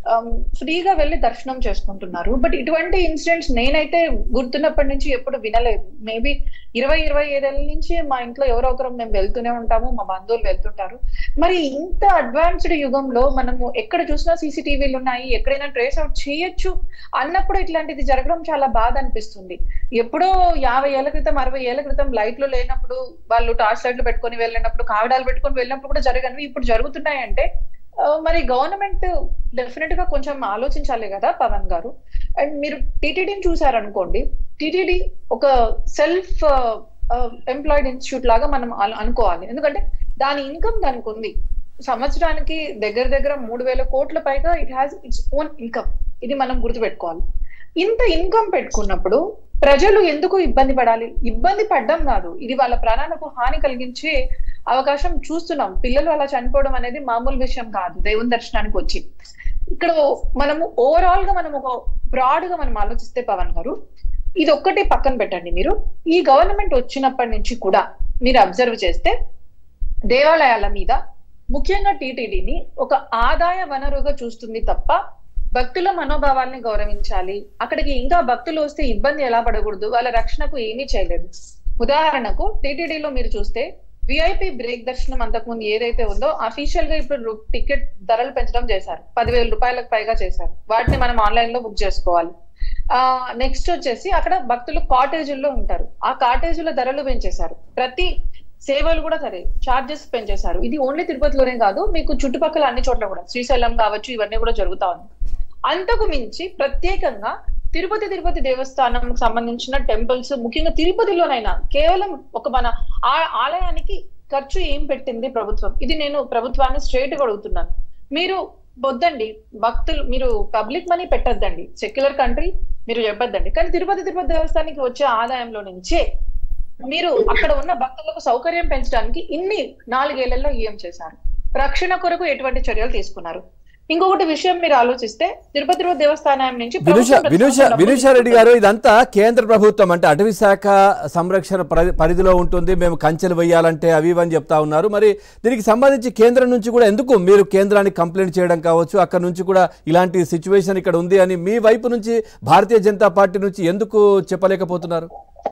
Speaker 11: ఫ్రీగా వెళ్ళి దర్శనం చేసుకుంటున్నారు బట్ ఇటువంటి ఇన్సిడెంట్స్ నేనైతే గుర్తున్నప్పటి నుంచి ఎప్పుడు వినలేదు మేబీ ఇరవై ఇరవై ఐదేళ్ళ నుంచి మా ఇంట్లో ఎవరో ఒకరు మేము వెళ్తూనే ఉంటాము మా బంధువులు వెళ్తుంటారు మరి ఇంత అడ్వాన్స్డ్ యుగంలో మనము ఎక్కడ చూసినా సీసీటీవీలు ఉన్నాయి ఎక్కడైనా ట్రేస్ అవుట్ చేయొచ్చు అన్నప్పుడు ఇట్లాంటిది జరగడం చాలా బాధ అనిపిస్తుంది ఎప్పుడో యాభై ఏళ్ల క్రితం అరవై ఏళ్ల క్రితం లైట్లు లేనప్పుడు వాళ్ళు టార్చ్ లైట్లు పెట్టుకొని వెళ్ళినప్పుడు కావిడాలు పెట్టుకొని వెళ్ళినప్పుడు కూడా జరగనివి ఇప్పుడు జరుగుతున్నాయంటే ఆ, మరి గవర్నమెంట్ డెఫినెట్ గా కొంచెం ఆలోచించాలి కదా పవన్ గారు అండ్ మీరు టీటీడీని చూసారనుకోండి టీటీడీ ఒక సెల్ఫ్ ఎంప్లాయిడ్ ఇన్స్టిట్యూట్ లాగా మనం అను- అనుకోవాలి ఎందుకంటే దాని ఇన్కమ్ దానికి ఉంది సంవత్సరానికి దగ్గర దగ్గర మూడు వేల కోట్ల పైగా it has its own income ఇది మనం గుర్తుపెట్టుకోవాలి ఇంత ఇన్కమ్ పెట్టుకున్నప్పుడు ప్రజలు ఎందుకు ఇబ్బంది పడాలి ఇబ్బంది పడ్డం కాదు ఇది వాళ్ళ ప్రాణాలకు హాని కలిగించే అవకాశం చూస్తున్నాం పిల్లలు అలా చనిపోవడం అనేది మామూలు విషయం కాదు దేవుని దర్శనానికి వచ్చి ఇక్కడ మనము ఓవరాల్ గా మనం ఒక బ్రాడ్ గా మనం ఆలోచిస్తే పవన్ గారు ఇది ఒక్కటి పక్కన పెట్టండి మీరు ఈ గవర్నమెంట్ వచ్చినప్పటి నుంచి కూడా మీరు అబ్జర్వ్ చేస్తే దేవాలయాల మీద ముఖ్యంగా టీటీడీని ఒక ఆదాయ వనరుగా చూస్తుంది తప్ప భక్తుల మనోభావాల్ని గౌరవించాలి అక్కడికి ఇంకా భక్తులు వస్తే ఇబ్బంది ఎలా పడకూడదు వాళ్ళ రక్షణకు ఏమీ చేయలేదు ఉదాహరణకు టీటీడీలో మీరు చూస్తే విఐపి బ్రేక్ దర్శనం అంతకుముందు ఏదైతే ఉందో అఫీషియల్ గా ఇప్పుడు రు- టికెట్ ధరలు పెంచడం చేశారు పదివేల రూపాయలకు పైగా చేశారు వాటిని మనం ఆన్లైన్ లో బుక్ చేసుకోవాలి ఆ నెక్స్ట్ వచ్చేసి అక్కడ భక్తులు కాటేజీల్లో ఉంటారు ఆ కాటేజీల ధరలు పెంచేశారు ప్రతి సేవలు కూడా సరే చార్జెస్ పెంచేశారు ఇది ఓన్లీ తిరుపతిలోనే కాదు మీకు చుట్టుపక్కల అన్ని చోట్ల కూడా శ్రీశైలం కావచ్చు ఇవన్నీ కూడా జరుగుతా ఉంది అంతకు మించి ప్రత్యేకంగా తిరుపతి తిరుపతి దేవస్థానం సంబంధించిన టెంపుల్స్ ముఖ్యంగా తిరుపతిలోనైనా కేవలం ఒక మన ఆ- ఆలయానికి ఖర్చు ఏం పెట్టింది ప్రభుత్వం ఇది నేను ప్రభుత్వాన్ని స్ట్రేట్ గా అడుగుతున్నాను మీరు వద్దండి భక్తులు మీరు పబ్లిక్ మనీ పెట్టొద్దండి సెక్యులర్ కంట్రీ మీరు చెప్పొద్దండి కానీ తిరుపతి తిరుపతి దేవస్థానానికి వచ్చే ఆదాయంలో నుంచే మీరు అక్కడ ఉన్న భక్తులకు సౌకర్యం పెంచడానికి ఇన్ని నాలుగేళ్లలో ఏం చేశారు రక్షణ కొరకు ఎటువంటి చర్యలు తీసుకున్నారు ఇంకొకటి విషయం మీరు ఆలోచిస్తే తిరుపతి తిరుపతి దేవస్థానం నుంచి
Speaker 1: వినుష
Speaker 11: ప్రభుత్వం ప్రతి
Speaker 1: వినుష
Speaker 11: సంవత్సరం డబ్బులు
Speaker 1: వినుషారెడ్డి గారు ఇదంతా కేంద్ర ప్రభుత్వం అంటే అటవీ శాఖ సంరక్షణ పరి- పరిధిలో ఉంటుంది మేము కంచెలు వేయాలంటే అవి ఇవి అని చెప్తా ఉన్నారు మరి దీనికి సంబంధించి కేంద్రం నుంచి కూడా ఎందుకు మీరు కేంద్రానికి కంప్లైంట్ చేయడం కావచ్చు అక్కడ నుంచి కూడా ఇలాంటి సిచ్యువేషన్ ఇక్కడ ఉంది అని మీ వైపు నుంచి భారతీయ జనతా పార్టీ నుంచి ఎందుకు చెప్పలేకపోతున్నారు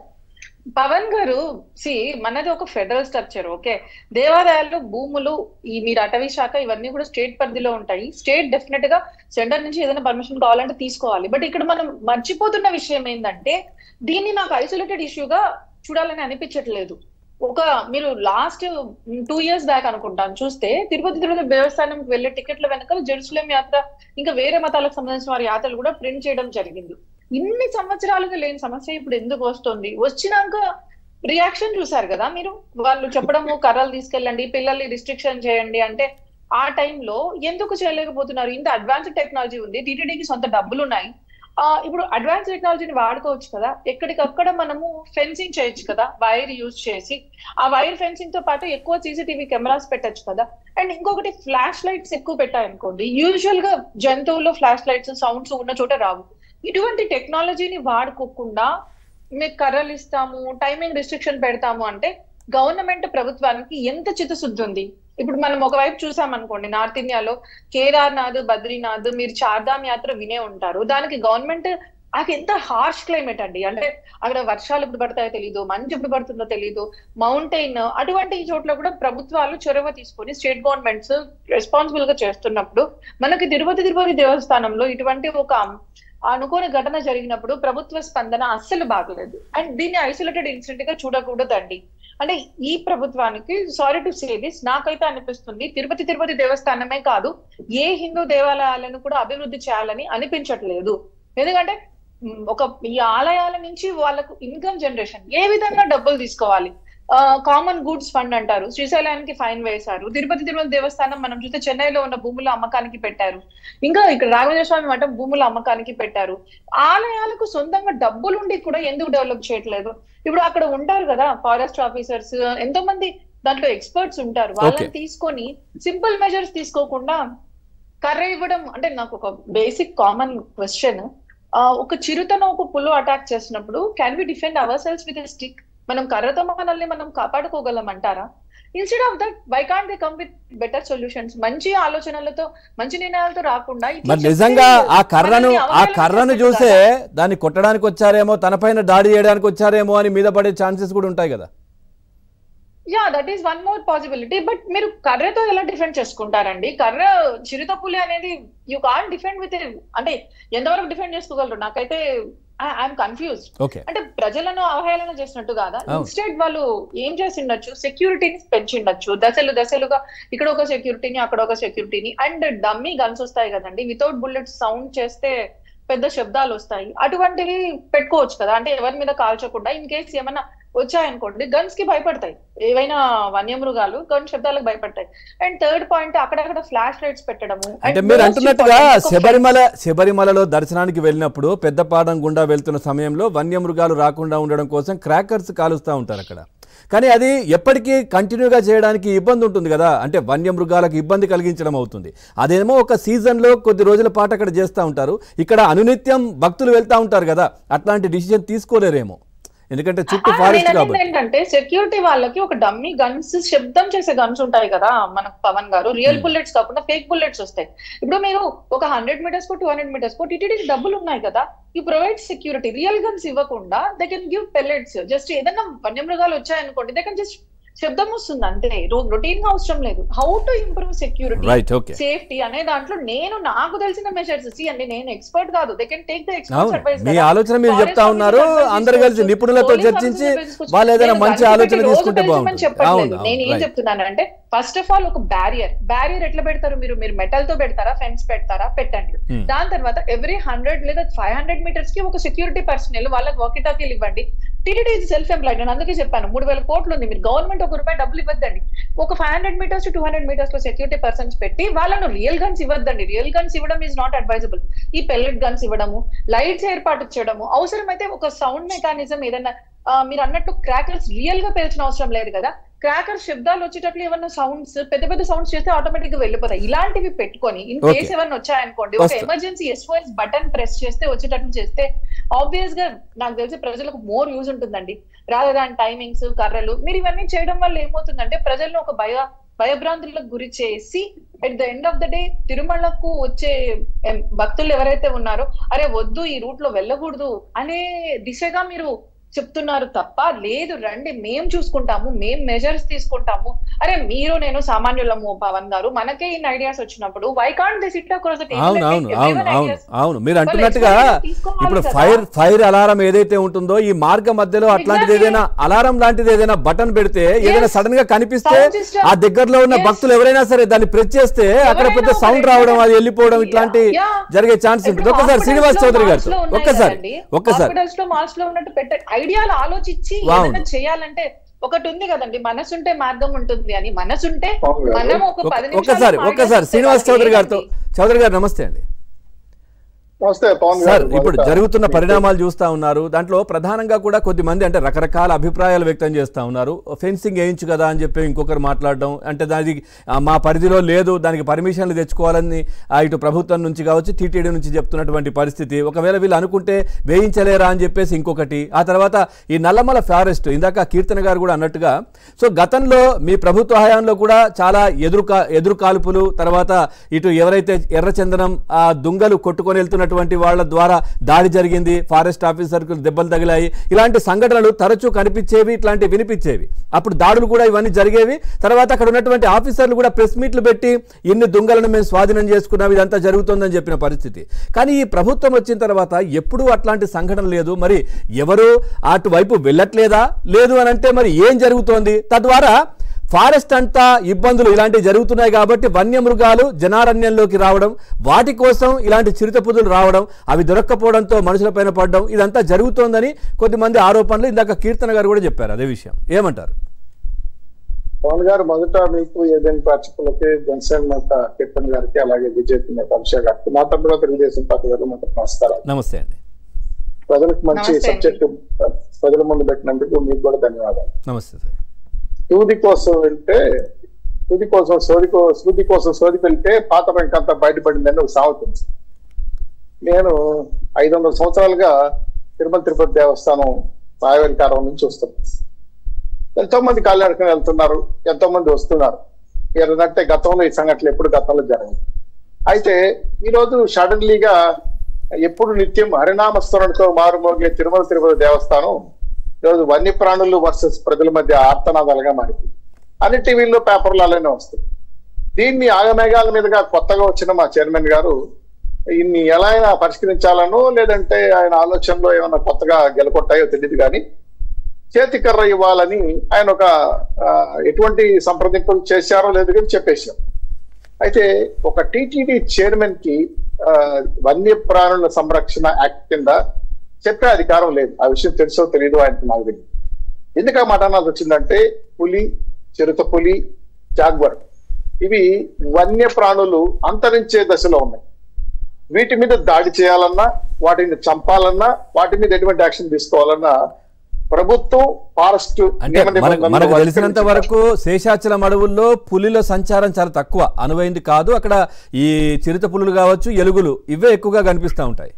Speaker 11: పవన్ గారు సి మనది ఒక ఫెడరల్ స్ట్రక్చర్ ఓకే దేవాలయాలు భూములు ఈ మీరు అటవీ శాఖ ఇవన్నీ కూడా స్టేట్ పరిధిలో ఉంటాయి స్టేట్ డెఫినెట్ గా సెంటర్ నుంచి ఏదైనా పర్మిషన్ కావాలంటే తీసుకోవాలి బట్ ఇక్కడ మనం మర్చిపోతున్న విషయం ఏంటంటే దీన్ని నాకు ఐసోలేటెడ్ ఇష్యూగా చూడాలని అనిపించట్లేదు ఒక మీరు లాస్ట్ టూ ఇయర్స్ బ్యాక్ అనుకుంటాను చూస్తే తిరుపతి తిరుపతి దేవస్థానంకి వెళ్ళే టికెట్ల వెనక జెరూసలేం యాత్ర ఇంకా వేరే మతాలకు సంబంధించిన వారి యాత్రలు కూడా ప్రింట్ చేయడం జరిగింది ఇన్ని సంవత్సరాలుగా లేని సమస్య ఇప్పుడు ఎందుకు వస్తుంది వచ్చినాక రియాక్షన్ చూసారు కదా మీరు వాళ్ళు చెప్పడము కర్రలు తీసుకెళ్ళండి పిల్లల్ని రిస్ట్రిక్షన్ చేయండి అంటే ఆ టైంలో ఎందుకు చేయలేకపోతున్నారు ఇంత అడ్వాన్స్డ్ టెక్నాలజీ ఉంది టీటీడీకి సొంత డబ్బులు ఉన్నాయి ఆ, ఇప్పుడు అడ్వాన్స్ టెక్నాలజీని వాడుకోవచ్చు కదా ఎక్కడికక్కడ మనము ఫెన్సింగ్ చేయొచ్చు కదా వైర్ యూజ్ చేసి ఆ వైర్ ఫెన్సింగ్ తో పాటు ఎక్కువ సీసీటీవీ కెమెరాస్ పెట్టొచ్చు కదా అండ్ ఇంకొకటి ఫ్లాష్ లైట్స్ ఎక్కువ పెట్టాయనుకోండి యూజువల్ గా జంతువులు ఫ్లాష్ లైట్స్ సౌండ్స్ ఉన్న చోట రావు ఇటువంటి టెక్నాలజీని వాడుకోకుండా మీకు కర్రలు ఇస్తాము టైమింగ్ రిస్ట్రిక్షన్ పెడతాము అంటే గవర్నమెంట్ ప్రభుత్వానికి ఎంత చిత్తశుద్ధి ఉంది ఇప్పుడు మనం ఒకవైపు చూసాం అనుకోండి నార్త్ ఇండియాలో కేదార్నాథ్ బద్రీనాథ్ మీరు చార్ధామ్ యాత్ర వినే ఉంటారు దానికి గవర్నమెంట్ అది ఎంత హార్ష్ క్లైమేట్ అండి అంటే అక్కడ వర్షాలు ఎప్పుడు పడతాయో తెలియదు మంచు ఎప్పుడు పడుతుందో తెలియదు మౌంటైన్ అటువంటి చోట్ల కూడా ప్రభుత్వాలు చొరవ తీసుకొని స్టేట్ గవర్నమెంట్స్ రెస్పాన్సిబుల్ గా చేస్తున్నప్పుడు మనకి తిరుపతి తిరుపతి దేవస్థానంలో ఇటువంటి ఒక అనుకోని ఘటన జరిగినప్పుడు ప్రభుత్వ స్పందన అస్సలు బాగలేదు అండ్ దీన్ని ఐసోలేటెడ్ ఇన్సిడెంట్ గా చూడకూడదండి అంటే ఈ ప్రభుత్వానికి సారీ టు సే దిస్ నాకైతే అనిపిస్తుంది తిరుపతి తిరుపతి దేవస్థానమే కాదు ఏ హిందూ దేవాలయాలను కూడా అభివృద్ధి చేయాలని అనిపించట్లేదు ఎందుకంటే మ్, ఒక ఈ ఆలయాల నుంచి వాళ్ళకు ఇన్కమ్ జనరేషన్ ఏ విధంగా డబ్బులు తీసుకోవాలి కామన్ గూడ్స్ ఫండ్ అంటారు శ్రీశైలానికి ఫైన్ వేశారు తిరుపతి తిరుపతి దేవస్థానం మనం చూస్తే చెన్నైలో ఉన్న భూముల అమ్మకానికి పెట్టారు ఇంకా ఇక్కడ రాఘవేంద్ర స్వామి మఠం భూముల అమ్మకానికి పెట్టారు ఆలయాలకు సొంతంగా డబ్బులుండి కూడా ఎందుకు డెవలప్ చేయట్లేదు ఇప్పుడు అక్కడ ఉంటారు కదా ఫారెస్ట్ ఆఫీసర్స్ ఎంతో మంది దాంట్లో ఎక్స్పర్ట్స్ ఉంటారు వాళ్ళని తీసుకొని సింపుల్ మెజర్స్ తీసుకోకుండా కర్ర ఇవ్వడం అంటే నాకు ఒక బేసిక్ కామన్ క్వశ్చన్ ఒక చిరుతను ఒక పులు అటాక్ చేసినప్పుడు can we defend our selves with stick మనం కర్రతో మనల్ని మనం కాపాడుకోగలం అంటారా instead of that why can't they come with better solutions మంచి ఆలోచనలతో మంచి నిర్ణయాలతో రాకుండా ఇట్లా
Speaker 1: మరి
Speaker 11: చెప్తే
Speaker 1: నిజంగా ఆ కర్రను
Speaker 11: మనల్ని
Speaker 1: ఆ
Speaker 11: అవహేళన
Speaker 1: కర్రను
Speaker 11: చేస్తారు
Speaker 1: చూసే
Speaker 11: కదా.
Speaker 1: దాన్ని కొట్టడానికి వచ్చారేమో తనపైన దాడి చేయడానికి వచ్చారేమో అని మీద పడే ఛాన్సెస్ కూడా ఉంటాయి కదా
Speaker 11: yeah that is one more possibility but మీరు కర్రతో ఎలా డిఫెండ్ చేసుకుంటారండి కర్ర చిరుతపులి అనేది యూ కాన్ డిఫెండ్ విత్ అంటే ఎంతవరకు డిఫెండ్ చేసుకోగలరు నాకైతే ఐఎమ్ కన్ఫ్యూజ్
Speaker 1: ఓకే
Speaker 11: అంటే ప్రజలను అవహేళన చేసినట్టు కాదా
Speaker 1: అవును.
Speaker 11: ఇన్స్టెడ్ వాళ్ళు ఏం చేసిండొచ్చు సెక్యూరిటీని పెంచిండొచ్చు దశలు దశలుగా ఇక్కడ ఒక సెక్యూరిటీని అక్కడ ఒక సెక్యూరిటీని అండ్ డమ్మీ గన్స్ వస్తాయి కదండి వితౌట్ బుల్లెట్స్ సౌండ్ చేస్తే పెద్ద శబ్దాలు వస్తాయి అటువంటివి పెట్టుకోవచ్చు కదా అంటే ఎవరి మీద కాల్చకుండా ఇన్ కేస్ ఏమన్నా వచ్చాయనుకోండి గన్స్ కి భయపడతాయి ఏవైనా వన్యమృగాలు గన్ శబ్దాలకు భయపడతాయి అండ్ థర్డ్ పాయింట్ అక్కడక్కడ ఫ్లాష్ లైట్స్ పెట్టడము
Speaker 1: అంటే
Speaker 11: And
Speaker 1: మీరు
Speaker 11: most
Speaker 1: అంటున్నట్టుగా
Speaker 11: important, ఒక
Speaker 1: శబరిమల శబరిమలలో దర్శనానికి వెళ్ళినప్పుడు పెద్దపాడం గుండా వెళ్తున్న సమయంలో వన్యమృగాలు రాకుండా ఉండడం కోసం క్రాకర్స్ కాలుస్తూ ఉంటారు అక్కడ కానీ అది ఎప్పటికీ కంటిన్యూగా చేయడానికి ఇబ్బంది ఉంటుంది కదా అంటే వన్యమృగాలకు ఇబ్బంది కలిగించడం అవుతుంది అదేమో ఒక సీజన్లో కొద్ది రోజుల పాటు అక్కడ చేస్తూ ఉంటారు ఇక్కడ అనునిత్యం భక్తులు వెళ్తూ ఉంటారు కదా అట్లాంటి డిసిజన్ తీసుకోలేరేమో ఎందుకంటే చుట్టూ
Speaker 11: ఆ,
Speaker 1: ఫారెస్ట్
Speaker 11: నేను అనేది
Speaker 1: కాబట్టి
Speaker 11: ఏంటంటే సెక్యూరిటీ వాళ్ళకి ఒక డమ్మీ గన్స్ శబ్దం చేసే గన్స్ ఉంటాయి కదా మనకు పవన్ గారు రియల్ బుల్లెట్స్ కాకుండా ఫేక్ బుల్లెట్స్ వస్తాయి ఇప్పుడు మీరు ఒక హండ్రెడ్ మీటర్స్ కో టూ హండ్రెడ్ మీటర్స్ కో టీటీడీ డబ్బులు ఉన్నాయి కదా ఈ ప్రొవైడ్ సెక్యూరిటీ రియల్ గన్స్ ఇవ్వకుండా they can give pellets just ఏదైనా వన్యమృగాలు వచ్చాయనుకోండి దే కెన్ జస్ట్ శబ్దం వస్తుంది అంతే రొటీన్ గా అవసరం లేదు how to improve security
Speaker 1: Right, okay.
Speaker 11: Safety అనే దాంట్లో నేను నాకు తెలిసిన మెజర్స్ సి అండి నేను ఎక్స్పర్ట్ కాదు దే కెన్ టేక్ ద
Speaker 1: అవును
Speaker 11: ఎక్స్పర్ట్స్
Speaker 1: మీ ఆలోచన మీరు చెప్తా ఉన్నారు అందరు కలిసి నిపుణులతో చర్చించి వాళ్ళు ఏదైనా మంచి ఆలోచన తీసుకుంటే బాగుంటుంది
Speaker 11: చెప్పట్లేదు
Speaker 1: అవును
Speaker 11: నేను ఏం
Speaker 1: అవును
Speaker 11: చెప్తున్నానంటే ఫస్ట్ ఆఫ్ ఆల్ ఒక బ్యారియర్ బ్యారియర్ ఎట్లా పెడతారు మీరు మీరు మెటల్ తో పెడతారా ఫెన్స్ పెడతారా పెట్టండి
Speaker 1: Hmm.
Speaker 11: దాని తర్వాత ఎవ్రీ హండ్రెడ్ లేదా ఫైవ్ హండ్రెడ్ మీటర్స్ కి ఒక సెక్యూరిటీ పర్సనల్ వాళ్ళకి వాకిటాకీలు ఇవ్వండి టీటీడీ సెల్ఫ్ ఎంప్లాయిడ్ నేను అందుకే చెప్పాను మూడు వేల కోట్లు ఉంది మీరు గవర్నమెంట్ ఒక రూపాయి డబ్బులు ఇవ్వద్దండి ఒక five hundred metres two hundred metres లో సెక్యూరిటీ పర్సన్స్ పెట్టి వాళ్ళను రియల్ గన్స్ ఇవ్వద్దండి రియల్ గన్స్ ఇవ్వడం ఈజ్ నాట్ అడ్వైజబుల్ ఈ పెల్లెట్ గన్స్ ఇవ్వడము లైట్స్ ఏర్పాటు చేయడము అవసరమైతే ఒక సౌండ్ మెకానిజం ఏదైనా ఆ, మీరు అన్నట్టు క్రాకర్స్ రియల్ గా పేల్చిన అవసరం లేదు కదా క్రాకర్ శబ్దాలు వచ్చేటట్లు ఏమన్నా సౌండ్స్ పెద్ద పెద్ద సౌండ్స్ చేస్తే ఆటోమేటిక్ గా వెళ్ళిపోతాయి ఇలాంటివి పెట్టుకొని ఇన్
Speaker 1: Okay.
Speaker 11: కేస్ ఏమన్నా వచ్చాయనుకోండి ఒక
Speaker 1: వస్తా.
Speaker 11: ఎమర్జెన్సీ ఎస్ఓఎస్ బటన్ ప్రెస్ చేస్తే వచ్చేటట్లు చేస్తే ఆబ్వియస్ గా నాకు తెలిసి ప్రజలకు మోర్ యూజ్ ఉంటుందండి రాదర్ దాని టైమింగ్స్ కర్రలు మీరు ఇవన్నీ చేయడం వల్ల ఏమవుతుందంటే ప్రజలను ఒక భయ భయభ్రాంతులకు గురి చేసి at the end of the day తిరుమలకు వచ్చే em, భక్తులు ఎవరైతే ఉన్నారో అరే వద్దు ఈ రూట్ లో వెళ్ళకూడదు అనే దిశగా మీరు చెప్తున్నారు తప్ప లేదు రండి మేం చూసుకుంటాము మేం మెజర్స్ తీసుకుంటాము అరే మీరు నేను సామాన్యులము పవన్ గారు మనకే ఇన్ని ఐడియాస్ వచ్చినప్పుడు why can't this it across the
Speaker 1: అవును అవును అవును అవును అవును మీరు అంటున్నట్టుగా ఇప్పుడు ఫైర్ ఫైర్ అలారం ఏదైతే ఉంటుందో ఈ మార్గ మధ్యలో అట్లాంటిది
Speaker 11: Exactly.
Speaker 1: ఏదైనా అలారం లాంటిది ఏదైనా బటన్ పెడితే ఏదైనా సడన్ గా కనిపిస్తే
Speaker 11: Sound system.
Speaker 1: ఆ దగ్గరలో ఉన్న
Speaker 11: Yes.
Speaker 1: భక్తులు ఎవరైనా సరే దాన్ని ప్రెస్ చేస్తే అక్కడ
Speaker 11: ఎవరైనా
Speaker 1: పెద్ద
Speaker 11: ఒక
Speaker 1: సౌండ్
Speaker 11: రెండు
Speaker 1: రావడం అది
Speaker 11: minutes-
Speaker 1: వెళ్ళిపోవడం ఇట్లాంటి
Speaker 11: Yeah.
Speaker 1: జరిగే ఛాన్స్ ఉంటుంది ఒక్కసారి శ్రీనివాస్ చౌదరి గారితో ఒక్కసారి ఒక్కసారి
Speaker 11: హాస్పిటల్స్ లో మాల్స్ లో ఉన్నట్టు పెట్ట ఐడియాలు ఆలోచించి
Speaker 1: Wow.
Speaker 11: ఏదైనా చేయాలంటే ఒకటి ఉంది కదండి మనసుంటే మార్గం ఉంటుంది అని మనసుంటే
Speaker 3: అవును.
Speaker 11: మనం ఒక
Speaker 1: ఒక్క-
Speaker 11: పది నిమిషాలు
Speaker 1: ఒక్కసారి
Speaker 11: మాట్లాడితే
Speaker 1: ఒక్కసారి శ్రీనివాస్ చౌదరి గారితో
Speaker 11: లేదండి.
Speaker 1: చౌదరి గారు నమస్తే అండి
Speaker 12: నమస్తే పవన్
Speaker 1: సార్
Speaker 12: గారు
Speaker 1: ఇప్పుడు
Speaker 12: మొదట
Speaker 1: జరుగుతున్న
Speaker 12: మీకు-
Speaker 1: పరిణామాలు చూస్తా ఉన్నారు దాంట్లో ప్రధానంగా కూడా కొద్ది మంది అంటే రకరకాల అభిప్రాయాలు వ్యక్తం చేస్తా ఉన్నారు ఫెన్సింగ్ వేయించు కదా అని చెప్పి ఇంకొకరు మాట్లాడడం అంటే దానికి ఆ, మా పరిధిలో లేదు దానికి పర్మిషన్లు తెచ్చుకోవాలని ఆ, ఇటు ప్రభుత్వం నుంచి కావచ్చు టీటీడీ నుంచి చెప్తున్నటువంటి పరిస్థితి ఒకవేళ వీళ్ళు అనుకుంటే వేయించలేరా అని చెప్పేసి ఇంకొకటి ఆ తర్వాత ఈ నల్లమల ఫారెస్ట్ ఇందాక కీర్తన గారు కూడా అన్నట్టుగా సో గతంలో మీ ప్రభుత్వ హయాంలో కూడా చాలా ఎదురు కా- ఎదురు కాల్పులు తర్వాత ఇటు ఎవరైతే ఎర్రచందనం ఆ దుంగలు కొట్టుకొని వెళ్తున్నటువంటి వాళ్ళ ద్వారా దాడి జరిగింది ఫారెస్ట్ ఆఫీసర్కు దెబ్బలు తగిలాయి ఇలాంటి సంఘటనలు తరచూ కనిపించేవి ఇట్లాంటివి వినిపించేవి అప్పుడు దాడులు కూడా ఇవన్నీ జరిగేవి తర్వాత అక్కడ ఉన్నటువంటి ఆఫీసర్లు కూడా ప్రెస్ మీట్లు పెట్టి ఇన్ని దుంగలను మేము స్వాధీనం చేసుకున్నాం ఇదంతా జరుగుతోందని చెప్పిన పరిస్థితి కానీ ఈ ప్రభుత్వం వచ్చిన తర్వాత ఎప్పుడూ అట్లాంటి సంఘటన లేదు మరి ఎవరు అటువైపు వెళ్ళట్లేదా లేదు అని అంటే మరి ఏం జరుగుతోంది తద్వారా ఫారెస్ట్ అంతా ఇబ్బందులు ఇలాంటివి జరుగుతున్నాయి కాబట్టి వన్యమృగాలు జనారణ్యంలోకి రావడం వాటి కోసం ఇలాంటి చిరుతపుదులు రావడం అవి దొరక్కపోవడంతో మనుషులపైన పడడం ఇదంతా జరుగుతోందని కొద్దిమంది ఆరోపణలు ఇందాక కీర్తన గారు కూడా చెప్పారు అదే విషయం ఏమంటారు
Speaker 12: పవన్ గారు మొదట మీకు ఏదైనా ప్రేక్షకులకి జనసేన నేత కీర్తన్ గారికి అలాగే బీజేపీ నేత అభిషేక్ గారికి మా తరపున తెలుగుదేశం పార్టీ గారు మొదటి నమస్కారం
Speaker 1: నమస్తే అండి
Speaker 12: ప్రజలకు మంచి
Speaker 11: నమస్తే అండి.
Speaker 12: సబ్జెక్ట్ ప్రజల ముందు పెట్టినందుకు మీకు కూడా ధన్యవాదాలు
Speaker 1: నమస్తే సార్
Speaker 12: సూది కోసం వెళ్తే సూది కోసం సోది కో- సూది కోసం సోదికి వెళ్తే పాత వెంకంతా బయటపడిందని ఒక సామెత ఉంది నేను ఐదు వందల సంవత్సరాలుగా తిరుమల తిరుపతి దేవస్థానం రాయవెల్కారం నుంచి వస్తున్నాను ఎంతో మంది కాలినడకన వెళ్తున్నారు ఎంతో మంది వస్తున్నారు ఏదంటే గతంలో ఈ సంఘటనలు ఎప్పుడు గతంలో జరగదు అయితే ఈ రోజు సడన్లీగా ఎప్పుడు నిత్యం హరినామ స్మరణతో మారుమోగే తిరుమల తిరుపతి దేవస్థానం ఈరోజు వన్యప్రాణులు వర్సెస్ ప్రజల మధ్య ఆర్తనాదాలుగా మారింది అన్ని టీవీల్లో పేపర్లు అలానే వస్తాయి దీన్ని ఆగమేఘాల మీదుగా కొత్తగా వచ్చిన మా చైర్మన్ గారు ఇన్ని ఎలా అయినా పరిష్కరించాలనో లేదంటే ఆయన ఆలోచనలో ఏమైనా కొత్తగా గెలకొట్టాయో తెలియదు కానీ చేతికర్ర ఇవ్వాలని ఆయన ఒక ఆ, ఎటువంటి సంప్రదింపులు చేశారో లేదు కానీ చెప్పేశారు అయితే ఒక టీటీడీ చైర్మన్ కి ఆ, వన్యప్రాణుల సంరక్షణ యాక్ట్ కింద చెప్పే అధికారం లేదు ఆ విషయం తెలుసో తెలియదు ఆయనకు నాకు తెలియదు ఎందుకు ఆ మాట అనాల్సి వచ్చిందంటే పులి చిరుత పులి జాగ్వర్ ఇవి వన్యప్రాణులు అంతరించే దశలో ఉన్నాయి వీటి మీద దాడి చేయాలన్నా వాటిని చంపాలన్నా వాటి మీద ఎటువంటి యాక్షన్ తీసుకోవాలన్నా ప్రభుత్వం ఫారెస్ట్
Speaker 1: అంటే మనకు మనకు తెలిసినంత వరకు శేషాచలం అడవుల్లో పులిల సంచారం చాలా తక్కువ అనువైంది కాదు అక్కడ ఈ చిరుత పులులు కావచ్చు ఎలుగులు ఇవే ఎక్కువగా కనిపిస్తూ ఉంటాయి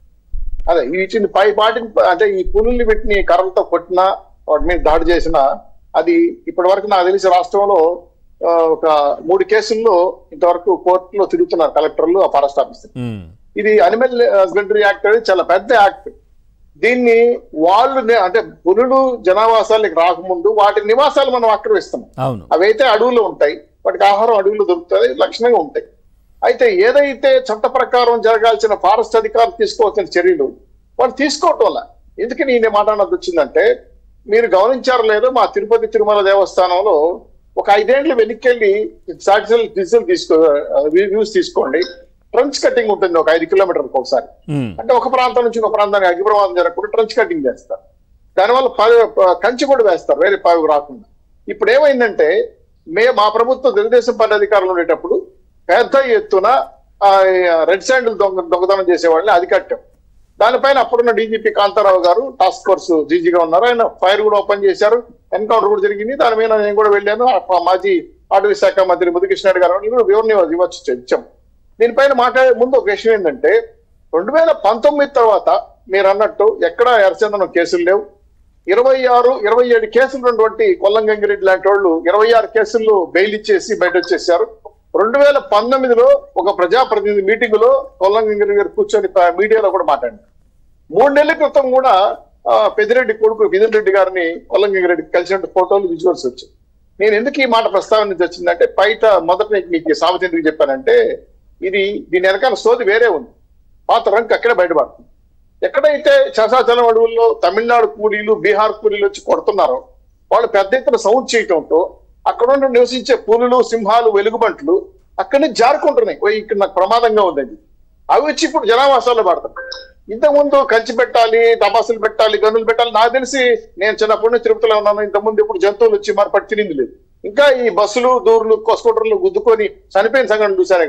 Speaker 12: అదే వీటిని పై వాటిని అంటే ఈ పులుల్ని వీటిని కర్రలతో కొట్టినా వాటి మీద దాడి చేసినా అది ఇప్పటి వరకు నాకు తెలిసి రాష్ట్రంలో ఆ, ఒక మూడు కేసుల్లో ఇంతవరకు కోర్టులో తిరుగుతున్నారు కలెక్టర్లు ఆ ఫారెస్ట్ ఆఫీసర్
Speaker 1: ఉమ్.
Speaker 12: ఇది అనిమల్ హస్బెండరీ యాక్ట్ అనేది చాలా పెద్ద యాక్ట్ దీన్ని వాళ్ళు నే- అంటే పులులు జనావాసాలకు రాకముందు వాటి నివాసాలు మనం ఆక్రమిస్తున్నాం
Speaker 1: అవును
Speaker 12: అవైతే అడవులు ఉంటాయి వాటికి ఆహారం అడవులు దొరుకుతుంది లక్షణంగా ఉంటాయి అయితే ఏదైతే చట్ట ప్రకారం జరగాల్సిన ఫారెస్ట్ అధికారులు తీసుకోవాల్సిన చర్యలు వాళ్ళు తీసుకోవటం వల్ల ఎందుకు నేను మాట్లాడదు వచ్చిందంటే మీరు గమనించారో లేదో మా తిరుపతి తిరుమల దేవస్థానంలో ఒక ఐదేళ్లు వెనక్కి సాటిసల్ డిజిటల్ తీసుకో వ్యూస్ తీసుకోండి ట్రంచ్ కటింగ్ ఉంటుంది ఒక ఐదు కిలోమీటర్లకు ఒకసారి
Speaker 1: ఉమ్.
Speaker 12: అంటే ఒక ప్రాంతం నుంచి ఒక ప్రాంతానికి అగ్ని ప్రమాదం జరగకుండా ట్రంచ్ కటింగ్ చేస్తారు దానివల్ల ప- ప- కంచి కూడా వేస్తారు వేరే పావు రాకుండా ఇప్పుడు ఏమైందంటే మే మా ప్రభుత్వం తెలుగుదేశం పార్టీ అధికారులు ఉండేటప్పుడు పెద్ద ఎత్తున ఆ, రెడ్ శాండిల్ దొంగ దొంగతనం చేసే వాళ్ళని అధికట్టాం దానిపైన అప్పుడున్న డీజీపీ కాంతారావు గారు టాస్క్ ఫోర్స్ డీజీగా ఉన్నారు ఆయన ఫైర్ కూడా ఓపెన్ చేశారు ఎన్కౌంటర్ కూడా జరిగింది దాని మీద నేను కూడా వెళ్ళాను ఆ మాజీ అటవీ శాఖ మంత్రి ముదుకృష్ణారెడ్డి గారు కూడా వివరణ ఇవ్వచ్చు ఇచ్చాం దీనిపైన మాట్లాడే ముందు ఒక విషయం ఏంటంటే రెండు వేల పంతొమ్మిది తర్వాత మీరు అన్నట్టు ఎక్కడ ఎర్రచందనం కేసులు లేవు ఇరవై ఆరు ఇరవై ఏడు కేసులు ఉన్నటువంటి కొల్లంగంగిరెడ్డి లాంటి వాళ్ళు ఇరవై ఆరు కేసులు బెయిల్ ఇచ్చేసి బయట వచ్చేసారు రెండు వేల పంతొమ్మిదిలో ఒక ప్రజాప్రతినిధి మీటింగ్ లో కొల్లంగంగిరెడ్డి గారు కూర్చొని ప- మీడియాలో కూడా మాట్లాడారు మూడు నెలల క్రితం కూడా ఆ, పెద్దిరెడ్డి కొడుకు మిథున్ రెడ్డి గారిని కొల్లంగంగిరెడ్డి కలిసినట్టు ఫోటోలు విజువల్స్ వచ్చాయి నేను ఎందుకు ఈ మాట ప్రస్తావన వచ్చిందంటే బయట మొదట నేను మీకు సామెత ఎందుకు చెప్పానంటే ఇది దీని వెనకాల సోది వేరే ఉంది పాత రంకు అక్కడే బయటపడుతుంది ఎక్కడైతే శశాచలం అడవుల్లో తమిళనాడు కూలీలు బీహార్ కూలీలు వచ్చి కొడుతున్నారో వాళ్ళు పెద్ద ఎత్తున సౌండ్ చేయటంతో అక్కడ ఉండి నివసించే పులులు సింహాలు వెలుగుబంట్లు అక్కడి నుంచి జారుకుంటున్నాయి "ఓయ్, ఇక్కడ నాకు ప్రమాదంగా ఉందండి అవి వచ్చి ఇప్పుడు జనావాసాల్లో పడతాయి ఇంతకు ముందు కంచి పెట్టాలి టపాసులు పెట్టాలి గనులు పెట్టాలి నాకు తెలిసి నేను చిన్నప్పటి నుంచి తిరుపతిలో ఉన్నాను ఇంతకు ముందు ఇప్పుడు జంతువులు వచ్చి మరి పట్టి తినింది లేదు ఇంకా ఈ బస్సులు దూరులు స్కూటర్లు గుద్దుకొని చనిపోయిన సంఘటన చూశానే కానీ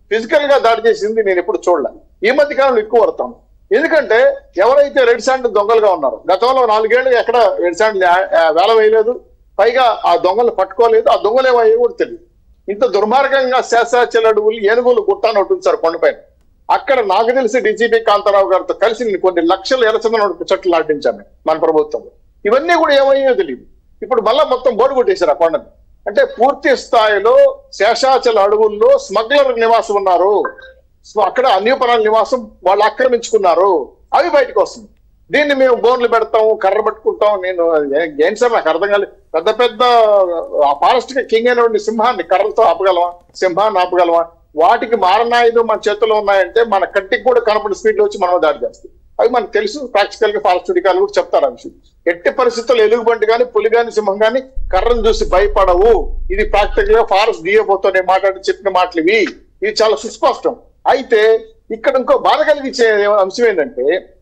Speaker 12: ఫిజికల్ గా దాడి చేసింది నేను ఎప్పుడు చూడలే ఈ మధ్య కాలంలో ఎక్కువ పడతాను ఎందుకంటే ఎవరైతే రెడ్ శాండ్ దొంగలుగా ఉన్నారో గతంలో నాలుగేళ్లు ఎక్కడ రెడ్ శాండ్ వేల వేయలేదు పైగా ఆ దొంగలు పట్టుకోలేదు ఆ దొంగలు ఏమో కూడా తెలియదు ఇంత దుర్మార్గంగా శేషాచల అడవులు ఏనుగులు గుట్టాను ఉంటుంది సార్ కొండపైన అక్కడ నాకు తెలిసి డీజీపీ కాంతారావు గారితో కలిసి నేను కొన్ని లక్షల ఎలచందన చెట్లు నాటించాను మన ప్రభుత్వంలో ఇవన్నీ కూడా ఏమయ్యో తెలియదు ఇప్పుడు మళ్ళా మొత్తం బోర్డు కొట్టేశారు ఆ కొండని అంటే పూర్తి స్థాయిలో శేషాచల అడవుల్లో స్మగ్లర్ నివాసం ఉన్నారు సో అక్కడ అన్యపరాల నివాసం వాళ్ళు ఆక్రమించుకున్నారు అవి బయటకు వస్తుంది దీన్ని మేము బోన్లు పెడతాం కర్ర పట్టుకుంటాం నేను ఏ- ఏం సార్ నాకు అర్థం కాలేదు పెద్ద పెద్ద ఆ ఫారెస్ట్ కింగ్ అయినటువంటి సింహాన్ని కర్రలతో ఆపగలమా సింహాన్ని ఆపగలమా వాటికి మారణాయుధం మన చేతిలో ఉన్నాయంటే మన కంటికి కూడా కనపడి స్పీడ్ లో వచ్చి మనం దాడి చేస్తాం అవి మనకు తెలుసు ప్రాక్టికల్ గా ఫారెస్ట్ అధికారులు కూడా చెప్తారు ఆ విషయం ఎట్టి పరిస్థితుల్లో ఎలుగుబంటి కానీ పులి కానీ సింహం కానీ కర్రను చూసి భయపడవు ఇది ప్రాక్టికల్ గా ఫారెస్ట్ డిఎఫ్ఓతో మాట్లాడి చెప్పిన మాటలు ఇవి ఇది చాలా సుస్పష్టం అయితే ఇక్కడ ఇంకో బాధ కలిగించే అంశం ఏంటంటే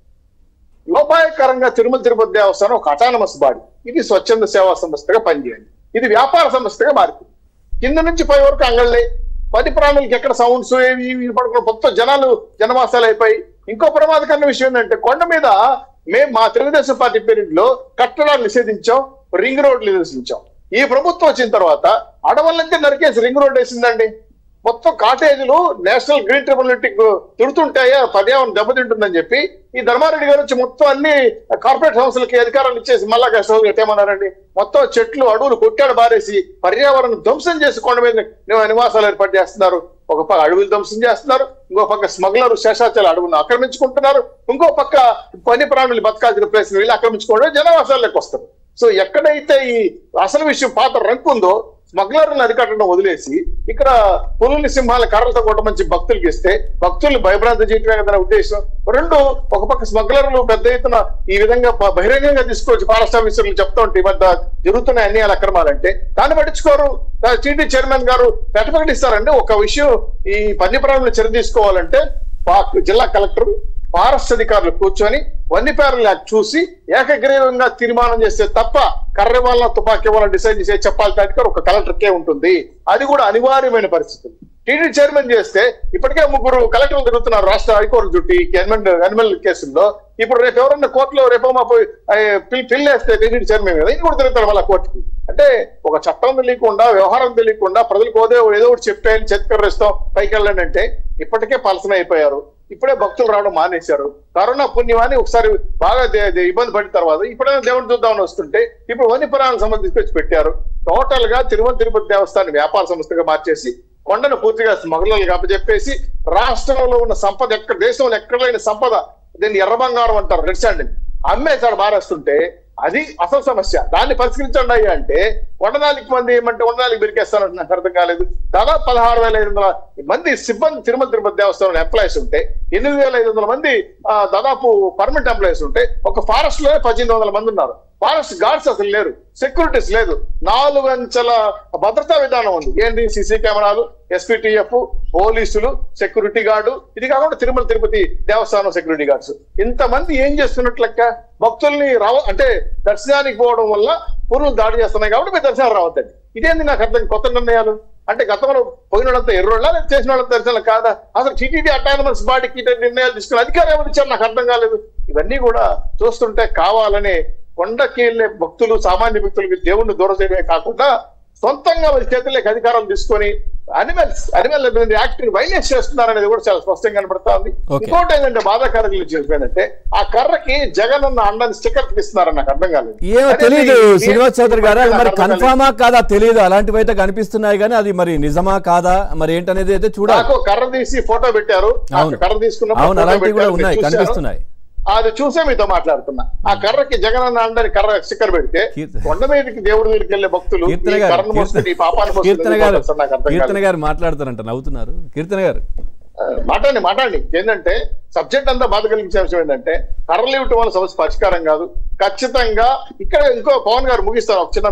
Speaker 12: లోపాయకరంగా తిరుమల తిరుపతి దేవస్థానం ఒక అటానమస్ బాడీ ఇది స్వచ్ఛంద సేవా సంస్థగా పనిచేయండి ఇది వ్యాపార సంస్థగా మారిపోయింది కింద నుంచి పై వరకు అంగళ్ళే పది ప్రాణులకి ఎక్కడ సౌండ్స్ ఏవి ఇవి పడుకున్న మొత్తం జనాలు జనవాసాలు అయిపోయి ఇంకో ప్రమాదకరమైన విషయం ఏంటంటే కొండ మీద మేము మా తెలుగుదేశం పార్టీ పీరియడ్ లో కట్టడాలు నిషేధించాం రింగ్ రోడ్లు నిషేధించాం ఈ ప్రభుత్వం వచ్చిన తర్వాత అడవులంటే నరికేసి రింగ్ రోడ్ వేసిందండి మొత్తం కాటేజీలు నేషనల్ గ్రీన్ ట్రిబ్యునల్కి తిడుతుంటాయా పర్యావరణం దెబ్బతింటుందని చెప్పి ఈ ధర్మారెడ్డి గారు వచ్చి మొత్తం అన్ని కార్పొరేట్ సంస్థలకి అధికారాలు ఇచ్చేసి మళ్ళా కష్టం ఏమన్నారండి మొత్తం చెట్లు అడవులు కొట్టాడు బారేసి పర్యావరణం ధ్వంసం చేసి కొండ మీద ని- నివాసాలు ఏర్పాటు చేస్తున్నారు ఒక పక్క అడవులు ధ్వంసం చేస్తున్నారు ఇంకో పక్క స్మగ్లర్ శేషాచల అడవులను ఆక్రమించుకుంటున్నారు ఇంకో పక్క పని ప్రాణులు బతకాల్సిన ప్లేస్ వీళ్ళు ఆక్రమించుకోవడం జనవాసాల్లోకి వస్తారు సో ఎక్కడైతే ఈ అసలు విషయం పాత రంకు ఉందో స్మగ్లర్లను అరికట్టడం వదిలేసి ఇక్కడ పులుని సింహాల కర్రలతో కొట్టమంచి భక్తులకి ఇస్తే భక్తుల్ని భయభ్రాంతి చేయటమే కదా నా ఉద్దేశం రెండు ఒక పక్క స్మగ్లర్లు పెద్ద ఎత్తున ఈ విధంగా బ- బహిరంగంగా తీసుకొచ్చి ఫారెస్ట్ ఆఫీసర్లు చెప్తా ఉంటే ఈ మధ్య జరుగుతున్న అన్యాయాలు అక్రమాలంటే దాన్ని పట్టించుకోరు టీటీ చైర్మన్ గారు ప్రకటిస్తారండి ఒక విషయం ఈ వన్యప్రాణులు చర్య తీసుకోవాలంటే పా- జిల్లా కలెక్టర్ ఫారెస్ట్ అధికారులు కూర్చొని వన్యప్రాణులు యాక్ట్ చూసి ఏకగ్రీవంగా తీర్మానం చేస్తే తప్ప కర్ర వాళ్ళ తుపాకీ వాళ్ళని డిసైడ్ చేసే చెప్పాల్సిన అధికారం ఒక కలెక్టర్కే ఉంటుంది అది కూడా అనివార్యమైన పరిస్థితి టీడీ చైర్మన్ చేస్తే ఇప్పటికే ముగ్గురు కలెక్టర్లు తిరుగుతున్నారు రాష్ట్ర హైకోర్టు చుట్టి ఎనిమల్ ఎనిమల్ కేసుల్లో ఇప్పుడు రేపు ఎవరన్నా కోర్టులో రేపో మా పోయి పిల్ వేస్తే టీడీ చైర్మన్ కదా ఇది కూడా తిరుగుతారు వాళ్ళ కోర్టుకి అంటే ఒక చట్టం తెలియకుండా వ్యవహారం తెలియకుండా ప్రజలకు ఓదే ఏదో ఒకటి చెప్పేయాలి చేతికర్రేస్తాం పైకి వెళ్ళండి అంటే ఇప్పటికే పలసన అయిపోయారు ఇప్పుడే భక్తులు రావడం మానేశారు కరోనా పుణ్యమాని ఒకసారి బాగా దే- దే- ఇబ్బంది పడిన తర్వాత ఇప్పుడైనా దేవుడు చూద్దామని వస్తుంటే ఇప్పుడు వన్య పురాణాలకు సంబంధించి తీసుకొచ్చి పెట్టారు టోటల్ గా తిరుమల తిరుపతి దేవస్థానం వ్యాపార సంస్థగా మార్చేసి కొండను పూర్తిగా స్మగ్లర్లకు అప్పచెప్పేసి రాష్ట్రంలో ఉన్న సంపద ఎక్కడ దేశంలో ఎక్కడ లేని సంపద దీన్ని ఎర్ర బంగారం అంటారు రెడ్ శాండ్ అమ్మేసాడు మారేస్తుంటే అది అసలు సమస్య దాన్ని పరిష్కరించండి అయ్యా అంటే కొండనాలికి మంది ఏమంటే కొండనాలికి బిరికేస్తానంటే నాకు అర్థం కాలేదు దాదాపు పదహారు వేల ఐదు వందల మంది సిబ్బంది తిరుమల తిరుపతి దేవస్థానం ఎంప్లాయీస్ ఉంటే ఎనిమిది వేల ఐదు వందల మంది ఆ, దాదాపు పర్మనెంట్ ఎంప్లాయీస్ ఉంటే ఒక ఫారెస్ట్ లోనే పద్దెనిమిది వందల మంది ఉన్నారు ఫారెస్ట్ గార్డ్స్ అసలు లేరు సెక్యూరిటీస్ లేదు నాలుగు అంచెల భద్రతా విధానం ఉంది ఏంటి సీసీ కెమెరాలు ఎస్పీటీఎఫ్ పోలీసులు సెక్యూరిటీ గార్డు ఇది కాకుండా తిరుమల తిరుపతి దేవస్థానం సెక్యూరిటీ గార్డ్స్ ఇంతమంది ఏం చేస్తున్నట్లు లెక్క భక్తుల్ని రావ అంటే దర్శనానికి పోవడం వల్ల పురులు దాడి చేస్తున్నాయి కాబట్టి మీరు దర్శనాలు రావద్దండి ఇదేంది నాకు అర్థం కొత్త నిర్ణయాలు అంటే గతంలో పోయిన వాళ్ళంతా ఎర్రోళ్ళ లేదా చేసిన వాళ్ళంతా దర్శనాలు కాదా అసలు టీటీడీ అటానమస్ బాడీకి ఇటువంటి నిర్ణయాలు తీసుకుని అధికారం ఎవరు ఇచ్చారు నాకు అర్థం కాలేదు ఇవన్నీ కూడా చూస్తుంటే కావాలనే కొండకి వెళ్ళే భక్తులు సామాన్య భక్తులకి దేవుణ్ణి దూరం చేయడమే కాకుండా సొంతంగా వాళ్ళ చేతుల్లోకి అధికారం తీసుకొని అనిమల్స్ అనిమల్ యాక్ట్ వైలేట్ చేస్తున్నారనేది కూడా చాలా స్పష్టంగా కనబడతా ఉంది
Speaker 1: Okay.
Speaker 12: ఇంకోటి ఏంటంటే బాధాకరంగా చెప్పేదంటే ఆ కర్రకి జగన్ అన్న అండాన్ని స్టిక్కర్ ఇస్తున్నారని నాకు అర్థం కాలేదు
Speaker 1: ఏమో
Speaker 12: అదే
Speaker 1: తెలియదు
Speaker 12: ఈ-
Speaker 1: శ్రీనివాస్ చౌదరి గారు అది మరి
Speaker 12: నాకు అర్థం కాలేదు.
Speaker 1: కన్ఫామా కాదా తెలియదు అలాంటివి అయితే కనిపిస్తున్నాయి కానీ అది మరి నిజమా కాదా మరి ఏంటనేది అయితే చూడాలి
Speaker 12: నాకు కర్ర తీసి ఫోటో పెట్టారు నాకు
Speaker 1: అవును.
Speaker 12: కర్ర తీసుకున్నప్పుడు
Speaker 1: అవును
Speaker 12: ఫోటో
Speaker 1: అలాంటివి కూడా
Speaker 12: పెట్టారు,
Speaker 1: ఉన్నాయి
Speaker 12: మీరు చూశారు.
Speaker 1: కనిపిస్తున్నాయి
Speaker 12: అది చూసే మీతో మాట్లాడుతున్నా ఆ కర్రకి జగన్ అన్న అండని కర్ర స్టిక్కర్ పెడితే కొండ మీదకి దేవుడి మీదకి వెళ్ళే భక్తులు
Speaker 1: కీర్తన
Speaker 12: ఈ
Speaker 1: గారు
Speaker 12: కర్రను మోస్తుంది ఈ పాపాన్ని మోస్తుంది
Speaker 1: కీర్తన
Speaker 12: ఎందుకు
Speaker 1: గారు
Speaker 12: మోస్తారు? నాకు అర్థం
Speaker 1: కీర్తన
Speaker 12: కాలేదు.
Speaker 1: గారు మాట్లాడతారంట నవ్వుతున్నారు కీర్తన గారు
Speaker 12: ఆ, మాట్లాడండి మాట్లాడండి ఏంటంటే సబ్జెక్ట్ అంతా బాధ కలిగించే విషయం ఏంటంటే కర్రలు ఇవ్వటం వల్ల సమస్య పరిష్కారం కాదు ఖచ్చితంగా ఇక్కడ ఇంకో పవన్ గారు ముగిస్తారు ఒక చిన్న విషయం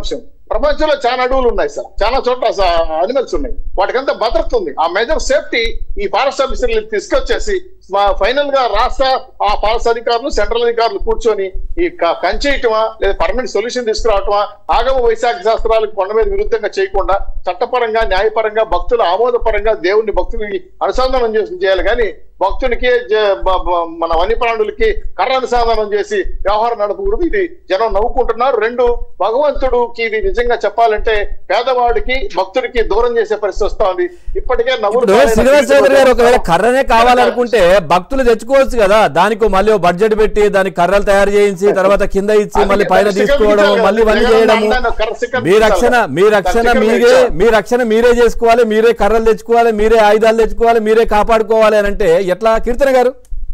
Speaker 12: ప్రపంచంలో చాలా అడవులు ఉన్నాయి సార్ చాలా చోట్ల అనిమల్స్ ఉన్నాయి వాటికంతా భద్రత ఉంది ఆ మెజర్ సేఫ్టీ ఈ ఫారెస్ట్ ఆఫీసర్లు తీసుకొచ్చేసి ఫైనల్ గా రాష్ట్ర ఆ ఫారెస్ట్ అధికారులు సెంట్రల్ అధికారులు కూర్చొని ఈ క- కంచేయటమా లేదా పర్మనెంట్ సొల్యూషన్ తీసుకురావటమా ఆగమ వైశాఖ శాస్త్రాలకు కొండ మీద విరుద్ధంగా చేయకుండా చట్టపరంగా న్యాయపరంగా భక్తుల ఆమోదపరంగా దేవుని భక్తులకి అనుసంధానం చేసి చేయాలి కానీ భక్తునికి జ- బ- బ- మన వన్యప్రాణులకి కర్ర అనుసంధానం చేసి వ్యవహారం నడపకూడదు ఇది జనం నవ్వుకుంటున్నారు రెండు భగవంతుడికి ఇది నిజంగా చెప్పాలంటే పేదవాడికి భక్తుడికి దూరం చేసే పరిస్థితి వస్తా ఉంది ఇప్పటికే నవ్వులు
Speaker 1: ఇప్పుడు
Speaker 12: పాలైన
Speaker 1: శ్రీనివాస్ చౌదరి గారు ఒకవేళ కర్రనే
Speaker 12: కనుక
Speaker 1: కావాలనుకుంటే భక్తులు తెచ్చుకోవచ్చు కదా దానికి మళ్ళీ ఓ బడ్జెట్ పెట్టి దానికి కర్రలు తయారు చేయించి తర్వాత కింద ఇచ్చి
Speaker 12: అందుకే
Speaker 1: మళ్ళీ పైన
Speaker 12: దాన్ని
Speaker 1: తీసుకోవడం
Speaker 12: స్వీకరించాలి
Speaker 1: మళ్ళీ ఇవన్నీ
Speaker 12: కదా.
Speaker 1: చేయడము
Speaker 12: జగన్ కర్ర స్వీకరించాలి
Speaker 1: మీ రక్షణ మీ
Speaker 12: కదా.
Speaker 1: రక్షణ
Speaker 12: దాన్ని
Speaker 1: మీరే
Speaker 12: స్వీకరించాలి.
Speaker 1: మీ రక్షణ మీరే చేసుకోవాలి మీరే కర్రలు తెచ్చుకోవాలి మీరే ఆయుధాలు తెచ్చుకోవాలి మీరే కాపాడుకోవాలి అని అంటే ఎట్లా కీర్తన గారు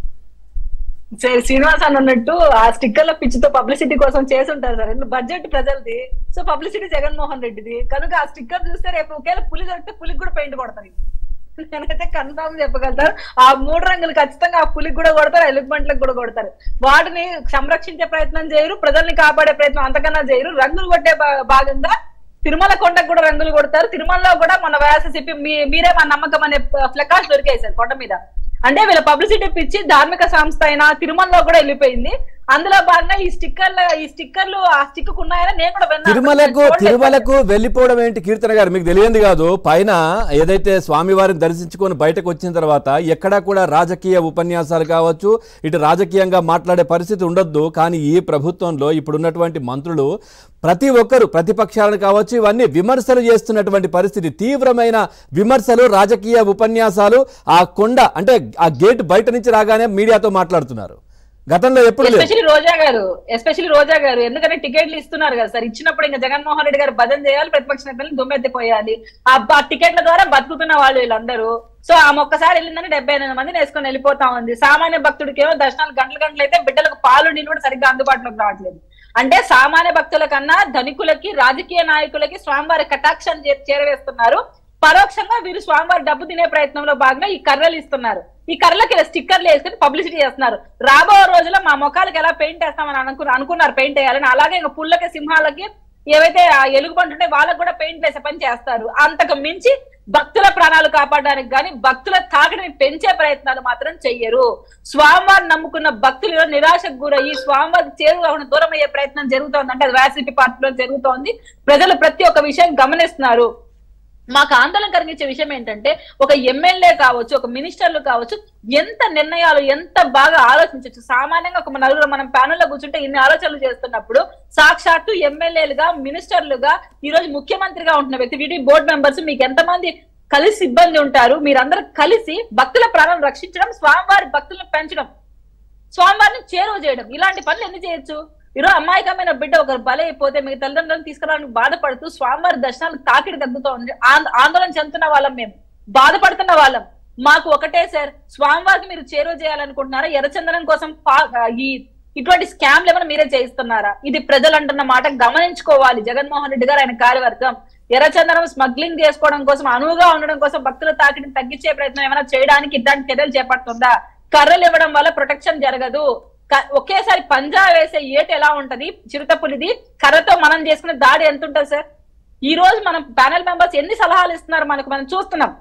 Speaker 9: సరే శ్రీనివాస్ అని అన్నట్టు ఆ స్టిక్కర్ల పిచ్చితో పబ్లిసిటీ కోసం చేసి ఉంటారు సార్ ఎందుకు బడ్జెట్ ప్రజలది సో పబ్లిసిటీ జగన్మోహన్ రెడ్డిది కనుక ఆ స్టిక్కర్ చూస్తే రేపు ఒకేలా పులి దొరికితే పులికి కూడా పెయింట్ కొడతారు నేనైతే కన్ఫామ్ చెప్పగలుగుతారు ఆ మూడు రంగులు ఖచ్చితంగా ఆ పులికి కూడా కొడతారు ఎలుగుబంట్లకు కూడా కొడతారు వాటిని సంరక్షించే ప్రయత్నం చేయరు ప్రజల్ని కాపాడే ప్రయత్నం అంతకన్నా చేయరు రంగులు కొట్టే భా- భాగంగా తిరుమల కొండకు కూడా రంగులు కొడతారు తిరుమలలో కూడా మన వైఎస్ఎస్సీపీ మీ మీరే మా నమ్మకం అనే ఫ్లకార్స్ దొరికాయి సార్ కొండ మీద అంటే వీళ్ళ పబ్లిసిటీ పిచ్చి ధార్మిక సంస్థ అయినా తిరుమలలో కూడా వెళ్ళిపోయింది అందులో భాగంగా ఈ స్టిక్కర్లు ఈ స్టిక్కర్లు ఆ స్టిక్ ఉన్నాయని నేను కూడా విన్నాను.
Speaker 1: తిరుమలకు
Speaker 9: చూడలేదు.
Speaker 1: తిరుమలకు వెళ్ళిపోవడం ఏంటి కీర్తన గారు మీకు తెలియంది కాదు పైన ఏదైతే స్వామివారిని దర్శించుకొని బయటకు వచ్చిన తర్వాత ఎక్కడా కూడా రాజకీయ ఉపన్యాసాలు కావచ్చు ఇటు రాజకీయంగా మాట్లాడే పరిస్థితి ఉండొద్దు కానీ ఈ ప్రభుత్వంలో ఇప్పుడున్నటువంటి మంత్రులు ప్రతి ఒక్కరు ప్రతిపక్షాలను కావచ్చు ఇవన్నీ విమర్శలు చేస్తున్నటువంటి పరిస్థితి తీవ్రమైన విమర్శలు రాజకీయ ఉపన్యాసాలు ఆ కొండ అంటే ఆ గేట్ బయట నుంచి రాగానే మీడియాతో మాట్లాడుతున్నారు గతంలో ఎప్పుడు లేదు
Speaker 9: ఎస్పెషల్లీ రోజా గారు ఎస్పెషల్లీ రోజా గారు ఎందుకంటే టికెట్లు ఇస్తున్నారు కదా సార్ ఇచ్చినప్పుడు ఇంకా జగన్మోహన్ రెడ్డి గారు భజన చేయాలి ప్రతిపక్ష నేతలను దుమ్మెత్తిపోయాలి ఆ బ- టికెట్ల ద్వారా బతుకుతున్న వాళ్ళు వీళ్ళందరూ సో ఆమె ఒక్కసారి వెళ్ళిందని డెబ్బై ఎనిమిది మందిని వేసుకొని వెళ్ళిపోతా ఉంది సామాన్య భక్తుడికి ఏమో దర్శనాలు గంటలు గంటలు అయితే బిడ్డలకు పాలు నీళ్ళు కూడా సరిగ్గా అందుబాటులోకి రావట్లేదు అంటే సామాన్య భక్తుల కన్నా ధనికులకి రాజకీయ నాయకులకి స్వామివారి కటాక్షం చే- చేరవేస్తున్నారు పరోక్షంగా వీరు స్వామివారి డబ్బు తినే ప్రయత్నంలో భాగంగా ఈ కర్రలు ఇస్తున్నారు ఈ కర్రలకి ఇలా స్టిక్కర్లు వేసుకుని పబ్లిసిటీ చేస్తున్నారు రాబో రోజుల్లో మా ముఖాలకి ఎలా పెయింట్ వేస్తామని అనుకు అనుకున్నారు పెయింట్ వేయాలని అలాగే ఇంకా పుల్లకి సింహాలకి ఏవైతే ఆ ఎలుగుబంటి ఉంటే వాళ్ళకి కూడా పెయింట్ వేసే పని చేస్తారు అంతకు మించి భక్తుల ప్రాణాలు కాపాడడానికి గాని భక్తుల తాకిడిని పెంచే ప్రయత్నాలు మాత్రం చెయ్యరు స్వామివారిని నమ్ముకున్న భక్తులు ఈరోజు నిరాశకు గురయ్యి స్వామివారికి చేరువకుండా దూరం అయ్యే ప్రయత్నం జరుగుతోంది అంటే అది వైసీపీ పార్టీలో జరుగుతోంది ప్రజలు ప్రతి ఒక్క విషయం గమనిస్తున్నారు మాకు ఆందోళన కలిగించే విషయం ఏంటంటే ఒక ఎమ్మెల్యే కావచ్చు ఒక మినిస్టర్లు కావచ్చు ఎంత నిర్ణయాలు ఎంత బాగా ఆలోచించవచ్చు సామాన్యంగా ఒక నలుగురు మనం ప్యానెల్లో కూర్చుంటే ఇన్ని ఆలోచనలు చేస్తున్నప్పుడు సాక్షాత్తు ఎమ్మెల్యేలుగా మినిస్టర్లుగా ఈ రోజు ముఖ్యమంత్రిగా ఉంటున్న వ్యక్తి వీటి బోర్డు మెంబర్స్ మీకు ఎంతమంది కలిసి సిబ్బంది ఉంటారు మీరందరూ కలిసి భక్తుల ప్రాణాలను రక్షించడం స్వామివారి భక్తులను పెంచడం స్వామివారిని చేరువ చేయడం ఇలాంటి పనులు ఎందుకు చేయొచ్చు ఈరోజు అమాయకమైన బిడ్డ ఒకరు బలైపోతే మీ తల్లిదండ్రులను తీసుకురావడానికి బాధపడుతూ స్వామివారి దర్శనాలు తాకిడి తగ్గుతూ ఉంది ఆంద- ఆందోళన చెందుతున్న వాళ్ళం మేము బాధపడుతున్న వాళ్ళం మాకు ఒకటే సార్ స్వామివారికి మీరు చేరువ చేయాలనుకుంటున్నారా ఎర్రచందనం కోసం పా- ఈ ఇటువంటి స్కామ్లు ఏమైనా మీరే చేయిస్తున్నారా ఇది ప్రజలు అంటున్న మాట గమనించుకోవాలి జగన్మోహన్ రెడ్డి గారు ఆయన కార్యవర్గం ఎర్రచందనం స్మగ్లింగ్ చేసుకోవడం కోసం అనువుగా ఉండడం కోసం భక్తుల తాకిడిని తగ్గించే ప్రయత్నం ఏమైనా చేయడానికి ఇట్లాంటి చర్యలు చేపడుతుందా కర్రలు ఇవ్వడం వల్ల ప్రొటెక్షన్ జరగదు క- ఒకేసారి పంజా వేసే ఏటు ఎలా ఉంటది చిరుతపులిది కర్రతో మనం చేసుకునే దాడి ఎంత ఉంటది సార్ ఈ రోజు మనం ప్యానెల్ మెంబర్స్ ఎన్ని సలహాలు ఇస్తున్నారు మనకు మనం చూస్తున్నాం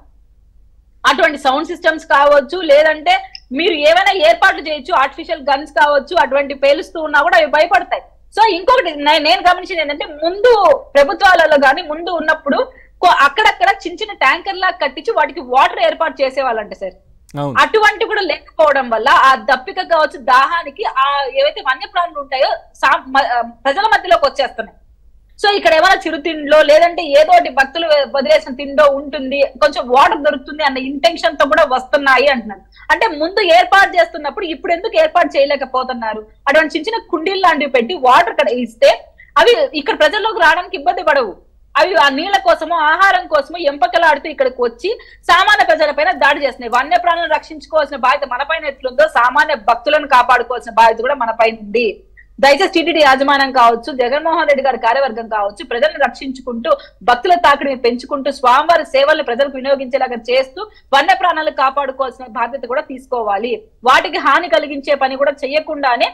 Speaker 9: అటువంటి సౌండ్ సిస్టమ్స్ కావచ్చు లేదంటే మీరు ఏమైనా ఏర్పాట్లు చేయొచ్చు ఆర్టిఫిషియల్ గన్స్ కావచ్చు అటువంటి పేలుస్తూ ఉన్నా కూడా అవి భయపడతాయి సో ఇంకొకటి నే- నేను గమనించింది ఏంటంటే ముందు ప్రభుత్వాలలో కానీ ముందు ఉన్నప్పుడు కొ- అక్కడక్కడ చిన్న చిన్న ట్యాంకర్ లా కట్టించి వాటికి వాటర్ ఏర్పాటు చేసేవాళ్ళంట సార్
Speaker 1: అవును
Speaker 9: అటువంటి కూడా లేకపోవడం వల్ల ఆ దప్పిక కావచ్చు దాహానికి ఆ ఏవైతే వన్యప్రాణులు ఉంటాయో సా- మ- ఆ, ప్రజల మధ్యలోకి వచ్చేస్తున్నాయి సో ఇక్కడ ఏమైనా చిరుతిండ్లో లేదంటే ఏదో ఒకటి భక్తులు వదిలేసిన తిండో ఉంటుంది కొంచెం వాటర్ దొరుకుతుంది అన్న ఇంటెన్షన్ తో కూడా వస్తున్నాయి అంటున్నారు అంటే ముందు ఏర్పాటు చేస్తున్నప్పుడు ఇప్పుడు ఎందుకు ఏర్పాటు చేయలేకపోతున్నారు అటువంటి చిన్న చిన్న కుండీలు లాంటివి పెట్టి వాటర్ ఇక్కడ ఇస్తే అవి ఇక్కడ ప్రజల్లోకి రావడానికి ఇబ్బంది పడవు అవి ఆ నీళ్ల కోసమో ఆహారం కోసమో ఎంపకలాడుతూ ఇక్కడికి వచ్చి సామాన్య ప్రజలపైన దాడి చేస్తున్నాయి వన్య ప్రాణులను రక్షించుకోవాల్సిన బాధ్యత మన పైన ఎట్లుందో సామాన్య భక్తులను కాపాడుకోవాల్సిన బాధ్యత కూడా మన పైన ఉంది దయచేసి టీటీడీ యాజమాన్యం కావచ్చు జగన్మోహన్ రెడ్డి గారి కార్యవర్గం కావచ్చు ప్రజలను రక్షించుకుంటూ భక్తుల తాకిడిని పెంచుకుంటూ స్వామివారి సేవలను ప్రజలకు వినియోగించేలాగా చేస్తూ వన్య ప్రాణాలను కాపాడుకోవాల్సిన బాధ్యత కూడా తీసుకోవాలి వాటికి హాని కలిగించే పని కూడా చేయకుండానే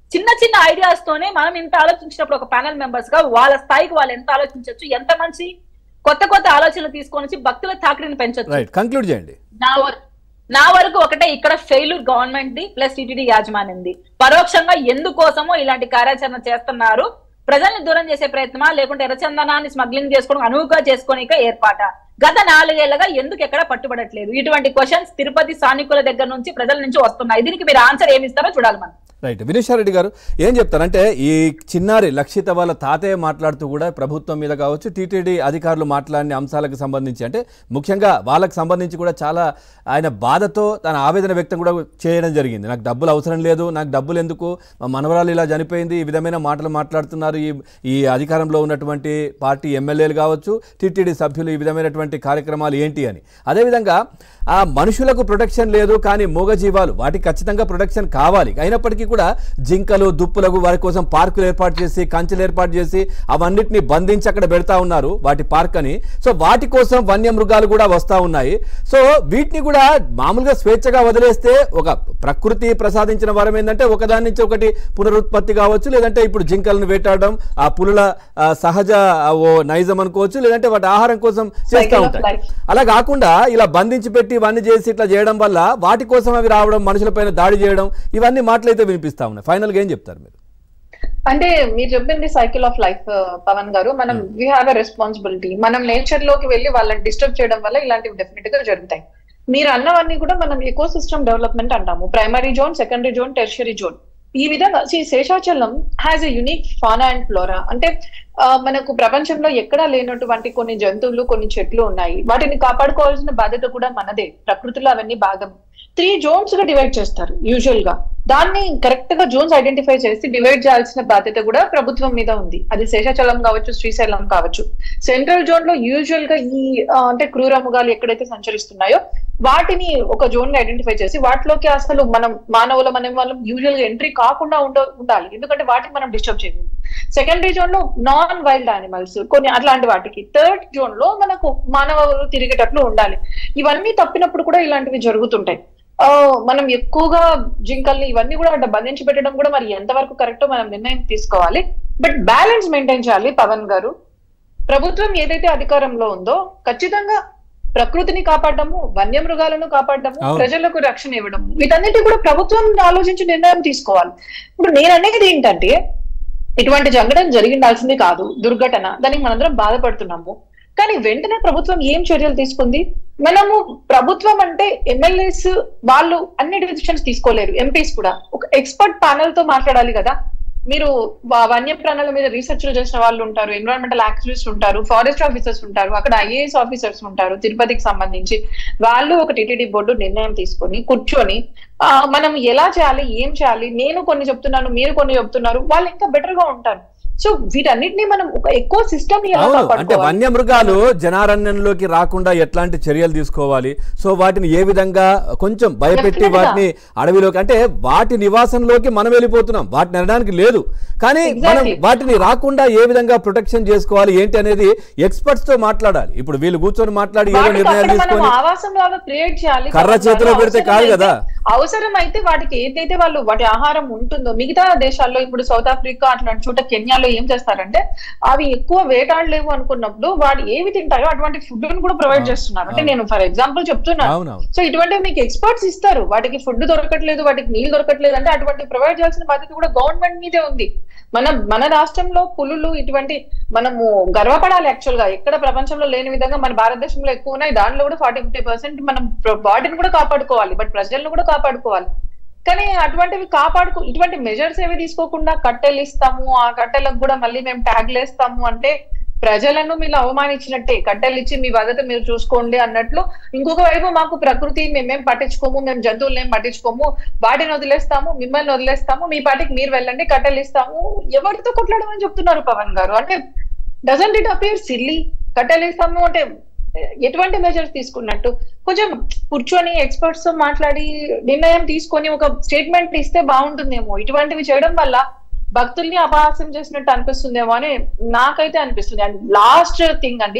Speaker 9: చిన్న చిన్న ఐడియాస్ తోనే మనం ఇంత ఆలోచించినప్పుడు ఒక ప్యానల్ మెంబర్స్ గా వాళ్ళ స్థాయికి వాళ్ళు ఎంత ఆలోచించవచ్చు ఎంత మంచి కొత్త కొత్త ఆలోచనలు తీసుకొని వచ్చి భక్తుల తాకిడిని పెంచొచ్చు
Speaker 1: రైట్ కంక్లూడ్ చేయండి
Speaker 9: నా వరకు నా వరకు ఒకటే ఇక్కడ ఫెయిల్యూర్ గవర్నమెంట్ ది ప్లస్ టీటీడీ యాజమాన్యంది పరోక్షంగా ఎందుకోసమో ఇలాంటి కార్యాచరణ చేస్తున్నారు ప్రజల్ని దూరం చేసే ప్రయత్నమా లేకుంటే ఎర్రచందనాన్ని స్మగ్లింగ్ చేసుకోవడం అనువుగా చేసుకోనిక ఏర్పాట గత నాలుగేళ్లుగా ఎందుకు ఎక్కడ పట్టుబడట్లేదు ఇటువంటి క్వశ్చన్స్ తిరుపతి స్థానికుల దగ్గర నుంచి ప్రజల నుంచి వస్తున్నాయి దీనికి మీరు ఆన్సర్ ఏమి ఇస్తారో చూడాలి మనం
Speaker 1: రైట్ వినేశ్వరరెడ్డి గారు ఏం చెప్తారంటే ఈ చిన్నారి లక్షిత వాళ్ళ తాతయ్య మాట్లాడుతూ కూడా ప్రభుత్వం మీద కావచ్చు టీటీడీ అధికారులు మాట్లాడిన అంశాలకు సంబంధించి అంటే ముఖ్యంగా వాళ్ళకి సంబంధించి కూడా చాలా ఆయన బాధతో తన ఆవేదన వ్యక్తం కూడా చేయడం జరిగింది నాకు డబ్బులు అవసరం లేదు నాకు డబ్బులు ఎందుకు మా మనవరాలు ఇలా చనిపోయింది ఈ విధమైన మాటలు మాట్లాడుతున్నారు ఈ ఈ అధికారంలో ఉన్నటువంటి పార్టీ ఎమ్మెల్యేలు కావచ్చు టీటీడీ సభ్యులు ఈ విధమైనటువంటి కార్యక్రమాలు ఏంటి అని అదేవిధంగా ఆ మనుషులకు ప్రొటెక్షన్ లేదు కానీ మూగజీవాలు వాటికి ఖచ్చితంగా ప్రొటెక్షన్ కావాలి అయినప్పటికీ కూడా జింకలు దుప్పులకు వారి కోసం పార్కులు ఏర్పాటు చేసి కంచెలు ఏర్పాటు చేసి అవన్నిటిని బంధించి అక్కడ పెడతా ఉన్నారు వాటి పార్క్ అని సో వాటి కోసం వన్యమృగాలు కూడా వస్తూ ఉన్నాయి సో వీటిని కూడా మామూలుగా స్వేచ్ఛగా వదిలేస్తే ఒక ప్రకృతి ప్రసాదించిన వరం ఏంటంటే ఒకదాని నుంచి ఒకటి పునరుత్పత్తి కావచ్చు లేదంటే ఇప్పుడు జింకలను వేటాడడం ఆ పులుల ఆ, సహజ ఆ, ఓ నైజం అనుకోవచ్చు లేదంటే వాటి ఆహారం కోసం చేస్తూ
Speaker 11: Cycle of
Speaker 1: ఉంటాయి
Speaker 11: life.
Speaker 1: అలా కాకుండా ఇలా బంధించి పెట్టి ఇవన్నీ చేసి ఇట్లా చేయడం వల్ల వాటి కోసం అవి రావడం మనుషులపైన దాడి చేయడం ఇవన్నీ మాటలైతే వినిపిస్తా ఉన్నాయి ఫైనల్గా ఏం చెప్తారు మీరు
Speaker 11: అంటే మీరు చెప్పింది cycle of life Pawan garu మనం వీ హ్యావ్ ఎ రెస్పాన్సిబిలిటీ మనం నేచర్ లోకి వెళ్ళి వాళ్ళని డిస్టర్బ్ చేయడం వల్ల ఇలాంటివి డెఫినెట్ గా జరుగుతాయి మీరు అన్నవన్నీ కూడా మనం ఎకో సిస్టమ్ డెవలప్మెంట్ అంటాము primary zone secondary zone tertiary zone ఈ విధంగా see, Seshachalam has a unique fauna and flora అంటే ఆ, మనకు ప్రపంచంలో ఎక్కడా లేనటువంటి కొన్ని జంతువులు కొన్ని చెట్లు ఉన్నాయి వాటిని కాపాడుకోవాల్సిన బాధ్యత కూడా మనదే ప్రకృతిలో అవన్నీ భాగం త్రీ జోన్స్ గా డివైడ్ చేస్తారు యూజువల్ గా దాన్ని కరెక్ట్ గా జోన్స్ ఐడెంటిఫై చేసి డివైడ్ చేయాల్సిన బాధ్యత కూడా ప్రభుత్వం మీద ఉంది అది శేషాచలం కావచ్చు శ్రీశైలం కావచ్చు సెంట్రల్ జోన్ లో యూజువల్ గా ఈ ఆ, అంటే క్రూరముగాలు ఎక్కడైతే సంచరిస్తున్నాయో వాటిని ఒక జోన్ ని ఐడెంటిఫై చేసి వాటిలోకి అసలు మనం మానవుల మనం వాళ్ళం యూజువల్ గా ఎంట్రీ కాకుండా ఉండ ఉండాలి ఎందుకంటే వాటిని మనం డిస్టర్బ్ చేయకూడదు సెకండరీ జోన్ లో నాన్ వైల్డ్ యానిమల్స్ కొన్ని అట్లాంటి వాటికి థర్డ్ జోన్ లో మనకు మానవులు తిరిగేటట్లు ఉండాలి ఇవన్నీ తప్పినప్పుడు కూడా ఇలాంటివి జరుగుతుంటాయి ఆ, మనం ఎక్కువగా జింకల్ని ఇవన్నీ కూడా అంటే బంధించి పెట్టడం కూడా మరి ఎంతవరకు కరెక్టో మనం నిర్ణయం తీసుకోవాలి బట్ బ్యాలెన్స్ మెయింటైన్ చేయాలి పవన్ గారు ప్రభుత్వం ఏదైతే అధికారంలో ఉందో ఖచ్చితంగా ప్రకృతిని కాపాడము వన్యమృగాలను కాపాడము
Speaker 1: అవును.
Speaker 11: ప్రజలకు రక్షణ ఇవ్వడం వీటన్నిటి కూడా ప్రభుత్వం ఆలోచించి నిర్ణయం తీసుకోవాలి ఇప్పుడు నేను అనేది ఏంటంటే ఇటువంటి జరగడం జరిగిండాల్సింది కాదు దుర్ఘటన దానికి మనందరం బాధపడుతున్నాము కానీ వెంటనే ప్రభుత్వం ఏం చర్యలు తీసుకుంది మనము ప్రభుత్వం అంటే ఎమ్మెల్యేస్ వాళ్ళు అన్ని డిసిషన్స్ తీసుకోలేరు ఎంపీస్ కూడా ఒక ఎక్స్పర్ట్ ప్యానెల్ తో మాట్లాడాలి కదా మీరు వ- వన్యప్రాణుల మీద రీసెర్చ్లు చేసిన వాళ్ళు ఉంటారు ఎన్విరాన్మెంటల్ యాక్టివిస్ట్ ఉంటారు ఫారెస్ట్ ఆఫీసర్స్ ఉంటారు అక్కడ ఐఏఎస్ ఆఫీసర్స్ ఉంటారు తిరుపతికి సంబంధించి వాళ్ళు ఒక టీటీడీ బోర్డు నిర్ణయం తీసుకొని కూర్చొని ఆ, మనం ఎలా చేయాలి ఏం చేయాలి నేను కొన్ని చెప్తున్నాను మీరు కొన్ని చెప్తున్నారు వాళ్ళు ఇంకా బెటర్ గా ఉంటారు సో వీటన్నిటిని మనం ఒక ఎక్కువ సిస్టమ్ ఎలా
Speaker 1: అవును అంటే
Speaker 11: కాపాడుకోవాలి
Speaker 1: వన్యమృగాలు జనారణ్యంలోకి రాకుండా ఎట్లాంటి చర్యలు తీసుకోవాలి సో వాటిని ఏ విధంగా కొంచెం భయపెట్టి
Speaker 11: Definitely గా.
Speaker 1: వాటిని అడవిలోకి అంటే వాటి నివాసంలోకి మనం వెళ్ళిపోతున్నాం వాటిని అనడానికి లేదు కానీ మనం
Speaker 11: Exactly.
Speaker 1: వాటిని రాకుండా ఏ విధంగా ప్రొటెక్షన్ చేసుకోవాలి ఏంటి అనేది ఎక్స్పర్ట్స్ తో మాట్లాడాలి ఇప్పుడు వీళ్ళు కూర్చొని మాట్లాడి ఏదో
Speaker 11: వాటికి
Speaker 1: నిర్ణయాలు
Speaker 11: అక్కడ మనం
Speaker 1: తీసుకొని
Speaker 11: ఆవాసం లాగా క్రియేట్ చేయాలి
Speaker 1: కర్ర
Speaker 11: కాబట్టి
Speaker 1: చేతిలో
Speaker 11: వాళ్ళు
Speaker 1: పెడితే కాదు కదా.
Speaker 11: అవసరం అయితే వాటికి ఏదైతే వాళ్ళు వాటి ఆహారం ఉంటుందో మిగతా దేశాల్లో ఇప్పుడు సౌత్ ఆఫ్రికా అట్లాంటి చోట కెన్యాలో ఏం చేస్తారంటే అవి ఎక్కువ వేటాడలేవు అనుకున్నప్పుడు వాడు ఏవి తింటాయో అటువంటి ఫుడ్ కూడా ప్రొవైడ్ చేస్తున్నారు అంటే నేను ఫర్ ఎగ్జాంపుల్ చెప్తున్నాను
Speaker 1: అవునవును
Speaker 11: సో ఇటువంటివి మీకు ఎక్స్పర్ట్స్ ఇస్తారు వాటికి ఫుడ్ దొరకట్లేదు వాటికి నీళ్ళు దొరకట్లేదు అంటే అటువంటి ప్రొవైడ్ చేయాల్సిన బాధ్యత కూడా గవర్నమెంట్ మీదే ఉంది మన మన రాష్ట్రంలో పులులు ఇటువంటి మనము గర్వపడాలి యాక్చువల్ గా ఎక్కడ ప్రపంచంలో లేని విధంగా మన భారతదేశంలో ఎక్కువ ఉన్నాయి దాంట్లో కూడా ఫార్టీ ఫిఫ్టీ పర్సెంట్ మనం బాడీని కూడా కాపాడుకోవాలి బట్ ప్రజలను కూడా కాపాడుకోవాలి కానీ అటువంటివి కాపాడుకో ఇటువంటి మెజర్స్ ఏవి తీసుకోకుండా కట్టెలు ఇస్తాము ఆ కట్టెలకు కూడా మళ్ళీ మేము ట్యాగ్లు వేస్తాము అంటే ప్రజలను మీరు అవమానించినట్టే కట్టెలు ఇచ్చి మీ బాధ్యత మీరు చూసుకోండి అన్నట్లు ఇంకొక వైపు మాకు ప్రకృతి మేమేం పట్టించుకోము మేము జంతువులను ఏం పట్టించుకోము వాటిని వదిలేస్తాము మిమ్మల్ని వదిలేస్తాము మీ పాటికి మీరు వెళ్ళండి కట్టెలు ఇస్తాము ఎవరితో కొట్లాడమని చెప్తున్నారు పవన్ గారు అంటే డజంట్ ఇట్ అపియర్ సిల్లీ కట్టెలు ఇస్తాము అంటే ఎటువంటి మెజర్స్ తీసుకున్నట్టు కొంచెం కూర్చొని ఎక్స్పర్ట్స్ తో మాట్లాడి నిర్ణయం తీసుకొని ఒక స్టేట్మెంట్ ఇస్తే బాగుంటుందేమో ఇటువంటివి చేయడం వల్ల భక్తుల్ని అపహాస్యం చేసినట్టు అనిపిస్తుందేమో అని నాకైతే అనిపిస్తుంది అండ్ లాస్ట్ థింగ్ అండి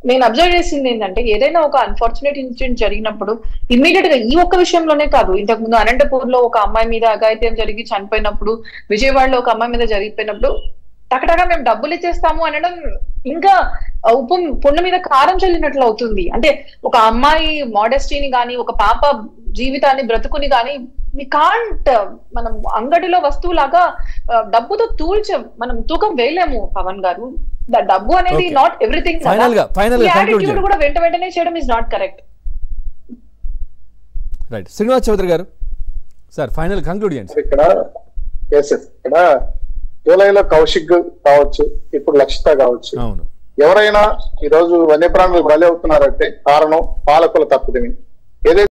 Speaker 11: నేను అబ్జర్వ్ చేసింది ఏంటంటే ఏదైనా ఒక అన్ఫార్చునేట్ ఇన్సిడెంట్ జరిగినప్పుడు ఇమ్మీడియట్ గా ఈ ఒక్క విషయంలోనే కాదు ఇంతకు ముందు అనంతపూర్ లో ఒక అమ్మాయి మీద అఘాయిత్యం జరిగి చనిపోయినప్పుడు విజయవాడలో ఒక అమ్మాయి మీద జరిగిపోయినప్పుడు టకటగా మేము డబ్బులు ఇచ్చేస్తాము అనడం ఇంకా ఆ ఉప్పు పుండు మీద కారం చల్లినట్లు అవుతుంది అంటే ఒక అమ్మాయి మోడెస్టీని గాని ఒక పాప జీవితాన్ని బ్రతుకుని గాని వి కాంట్ మనం అంగడిలో వస్తువులాగా ఆ, డబ్బుతో తూల్చ మనం తూకం వేయలేము పవన్ గారు ద- డబ్బు అనేది
Speaker 1: Okay.
Speaker 11: నాట్ ఎవ్రీథింగ్
Speaker 1: Final గా- final గా conclude చేయండి.
Speaker 11: కూడా వెంట వెంటనే చేయడం is not correct
Speaker 1: right Srinivas Chowdary garu sir final conclude చేయండి
Speaker 12: ఇక్కడ ఎస్ ఇక్కడ జూలైలో కౌశిక్ కావచ్చు ఇప్పుడు లక్షిత కావచ్చు
Speaker 1: అవును
Speaker 12: ఎవరైనా ఈ రోజు వన్యప్రాణులు బలి అవుతున్నారంటే కారణం పాలకుల తప్పిదమి ఏదైతే